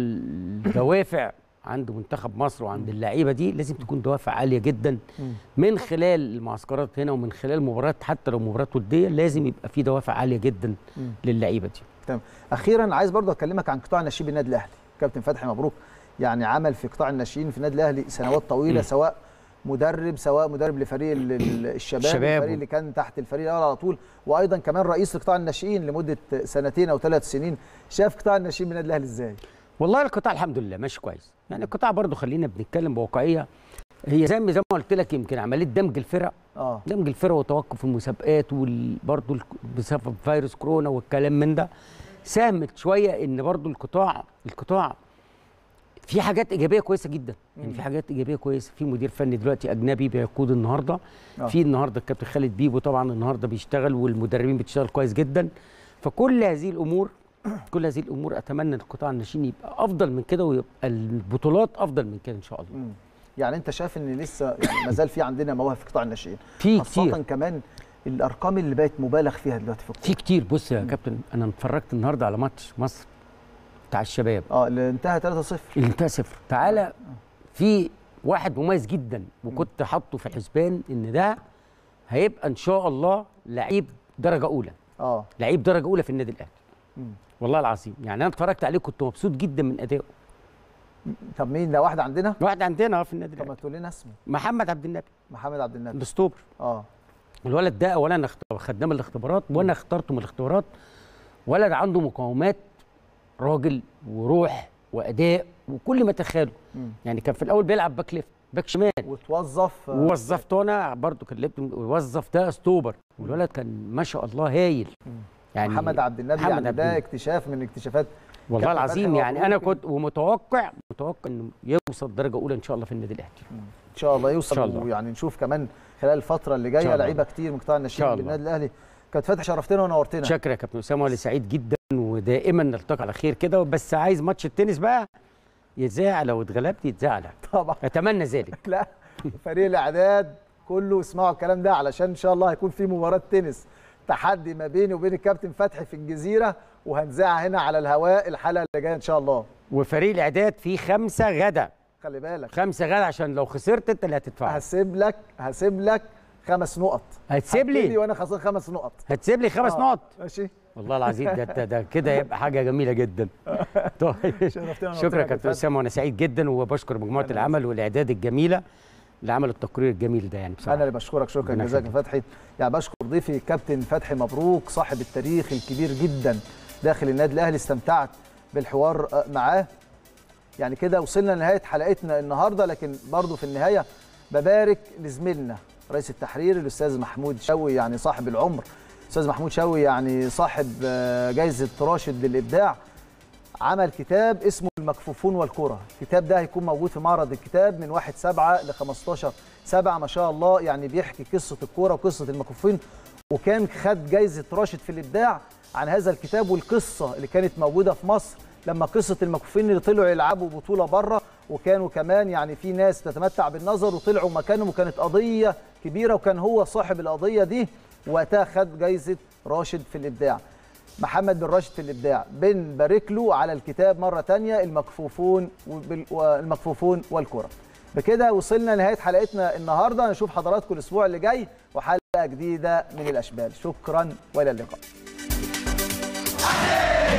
الدوافع عند منتخب مصر وعند اللعيبه دي لازم تكون دوافع عاليه جدا مم. من خلال المعسكرات هنا ومن خلال مباريات حتى لو مباريات وديه لازم يبقى في دوافع عاليه جدا مم. للعيبه دي تمام اخيرا عايز برضه اكلمك عن قطاع الناشئين بالنادي الاهلي كابتن فتحي مبروك يعني عمل في قطاع الناشئين في النادي الاهلي سنوات طويله مم. سواء مدرب سواء مدرب لفريق ال- ال- الشباب الشباب الفريق و- اللي كان تحت الفريق الاول على طول وايضا كمان رئيس لقطاع الناشئين لمده سنتين او ثلاث سنين شاف قطاع الناشئين بالنادي الاهلي ازاي والله القطاع الحمد لله ماشي كويس يعني القطاع برضو خلينا بنتكلم بواقعيه هي زي ما زي ما قلت لك يمكن عمليه دمج الفرق اه دمج الفرق وتوقف المسابقات وبرضه بسبب فيروس كورونا والكلام من ده ساهمت شويه ان برضه القطاع القطاع في حاجات ايجابيه كويسه جدا يعني في حاجات ايجابيه كويسه في مدير فني دلوقتي اجنبي بيقود النهارده آه. في النهارده الكابتن خالد بيبو طبعا النهارده بيشتغل والمدربين بتشتغل كويس جدا فكل هذه الامور كل هذه الامور اتمنى ان القطاع الناشئين يبقى افضل من كده ويبقى البطولات افضل من كده ان شاء الله مم. يعني انت شايف ان لسه يعني ما زال في عندنا مواهب في قطاع الناشئين في خاصه كتير كمان الارقام اللي بقت مبالغ فيها دلوقتي في الكوره في كتير بص يا كابتن انا اتفرجت النهارده على ماتش مصر بتاع الشباب اه اللي انتهى 3-0 اللي انتهى صفر تعالى في واحد مميز جدا وكنت حاطه في الحسبان ان ده هيبقى ان شاء الله لعيب درجه اولى اه لعيب درجه اولى في النادي الاهلي مم. والله العظيم يعني انا اتفرجت عليه كنت مبسوط جدا من ادائه طب مين ده واحد عندنا واحد عندنا في النادي طب ما الاهلي تقول لنا اسمه محمد عبد النبي محمد عبد النبي الاستوبر اه الولد ده اولا انا اخت- خدناه من الاختبارات وانا اخترته من الاختبارات ولد عنده مقاومات راجل وروح واداء وكل ما تخيله مم. يعني كان في الاول بيلعب باك ليفت باك شمال وتوظف آه، ووظفته انا برضو كلمت ووظف ده استوبر والولد كان ما شاء الله هايل يعني محمد عبد النبي محمد يعني عبد ده النبي. اكتشاف من اكتشافات والله كابتن العظيم فتحي يعني انا مبروك. كنت ومتوقع متوقع انه يوصل درجه اولى ان شاء الله في النادي الاهلي ان شاء الله يوصل إن شاء الله. ويعني نشوف كمان خلال الفتره اللي إن جايه شاء الله. لعيبه كتير من قطاع الناشئين إن شاء الله. بالنادي الاهلي كابتن فتحي شرفتنا ونورتنا شكرا يا كابتن اسامه وانا سعيد جدا ودائما نلتقي على خير كده بس عايز ماتش التنس بقى يتذاع لو اتغلبت يتذاع طبعا اتمنى ذلك لا فريق الاعداد كله اسمعوا الكلام ده علشان ان شاء الله هيكون في مباراه تنس تحدي ما بيني وبين الكابتن فتحي في الجزيره وهنذاعها هنا على الهواء الحلقه اللي جايه ان شاء الله وفريق الاعداد فيه خمسه غدا خلي بالك خمسه غدا عشان لو خسرت انت اللي هتدفع هسيب لك هسيب لك خمس نقط هتسيب لي؟ هبتدي وانا خسران خمس نقط هتسيب لي خمس آه، نقط ماشي والله العظيم ده ده, ده كده يبقى حاجه جميله جدا طيب شرفتنا ونورتنا شكرا يا يا كابتن كابتن. اسامه وانا سعيد جدا وبشكر مجموعه العمل والاعداد الجميله اللي عملوا التقرير الجميل ده يعني بصراحه انا اللي بشكرك شكرا ربنا جزاك يا يخليك. فتحي يعني بشكر ضيفي كابتن فتحي مبروك صاحب التاريخ الكبير جدا داخل النادي الاهلي استمتعت بالحوار آه، معاه يعني كده وصلنا لنهايه حلقتنا النهارده لكن برضو في النهايه ببارك لزميلنا رئيس التحرير الاستاذ محمود شوقي يعني صاحب العمر استاذ محمود شوقي يعني صاحب آه، جايزه راشد للابداع عمل كتاب اسمه المكفوفون والكرة الكتاب ده هيكون موجود في معرض الكتاب من 1 7 ل 15 7 ما شاء الله يعني بيحكي قصة الكرة وقصة المكفوفين وكان خد جايزة راشد في الإبداع عن هذا الكتاب والقصة اللي كانت موجودة في مصر لما قصة المكفوفين اللي طلعوا يلعبوا بطولة بره وكانوا كمان يعني في ناس تتمتع بالنظر وطلعوا مكانهم وكانت قضية كبيرة وكان هو صاحب القضية دي وقتها خد جايزة راشد في الإبداع محمد بن راشد في الابداع بنبارك له على الكتاب مره تانية المكفوفون وبال- والمكفوفون والكره بكده وصلنا لنهايه حلقتنا النهارده نشوف حضراتكم الاسبوع اللي جاي وحلقه جديده من الاشبال شكرا والى اللقاء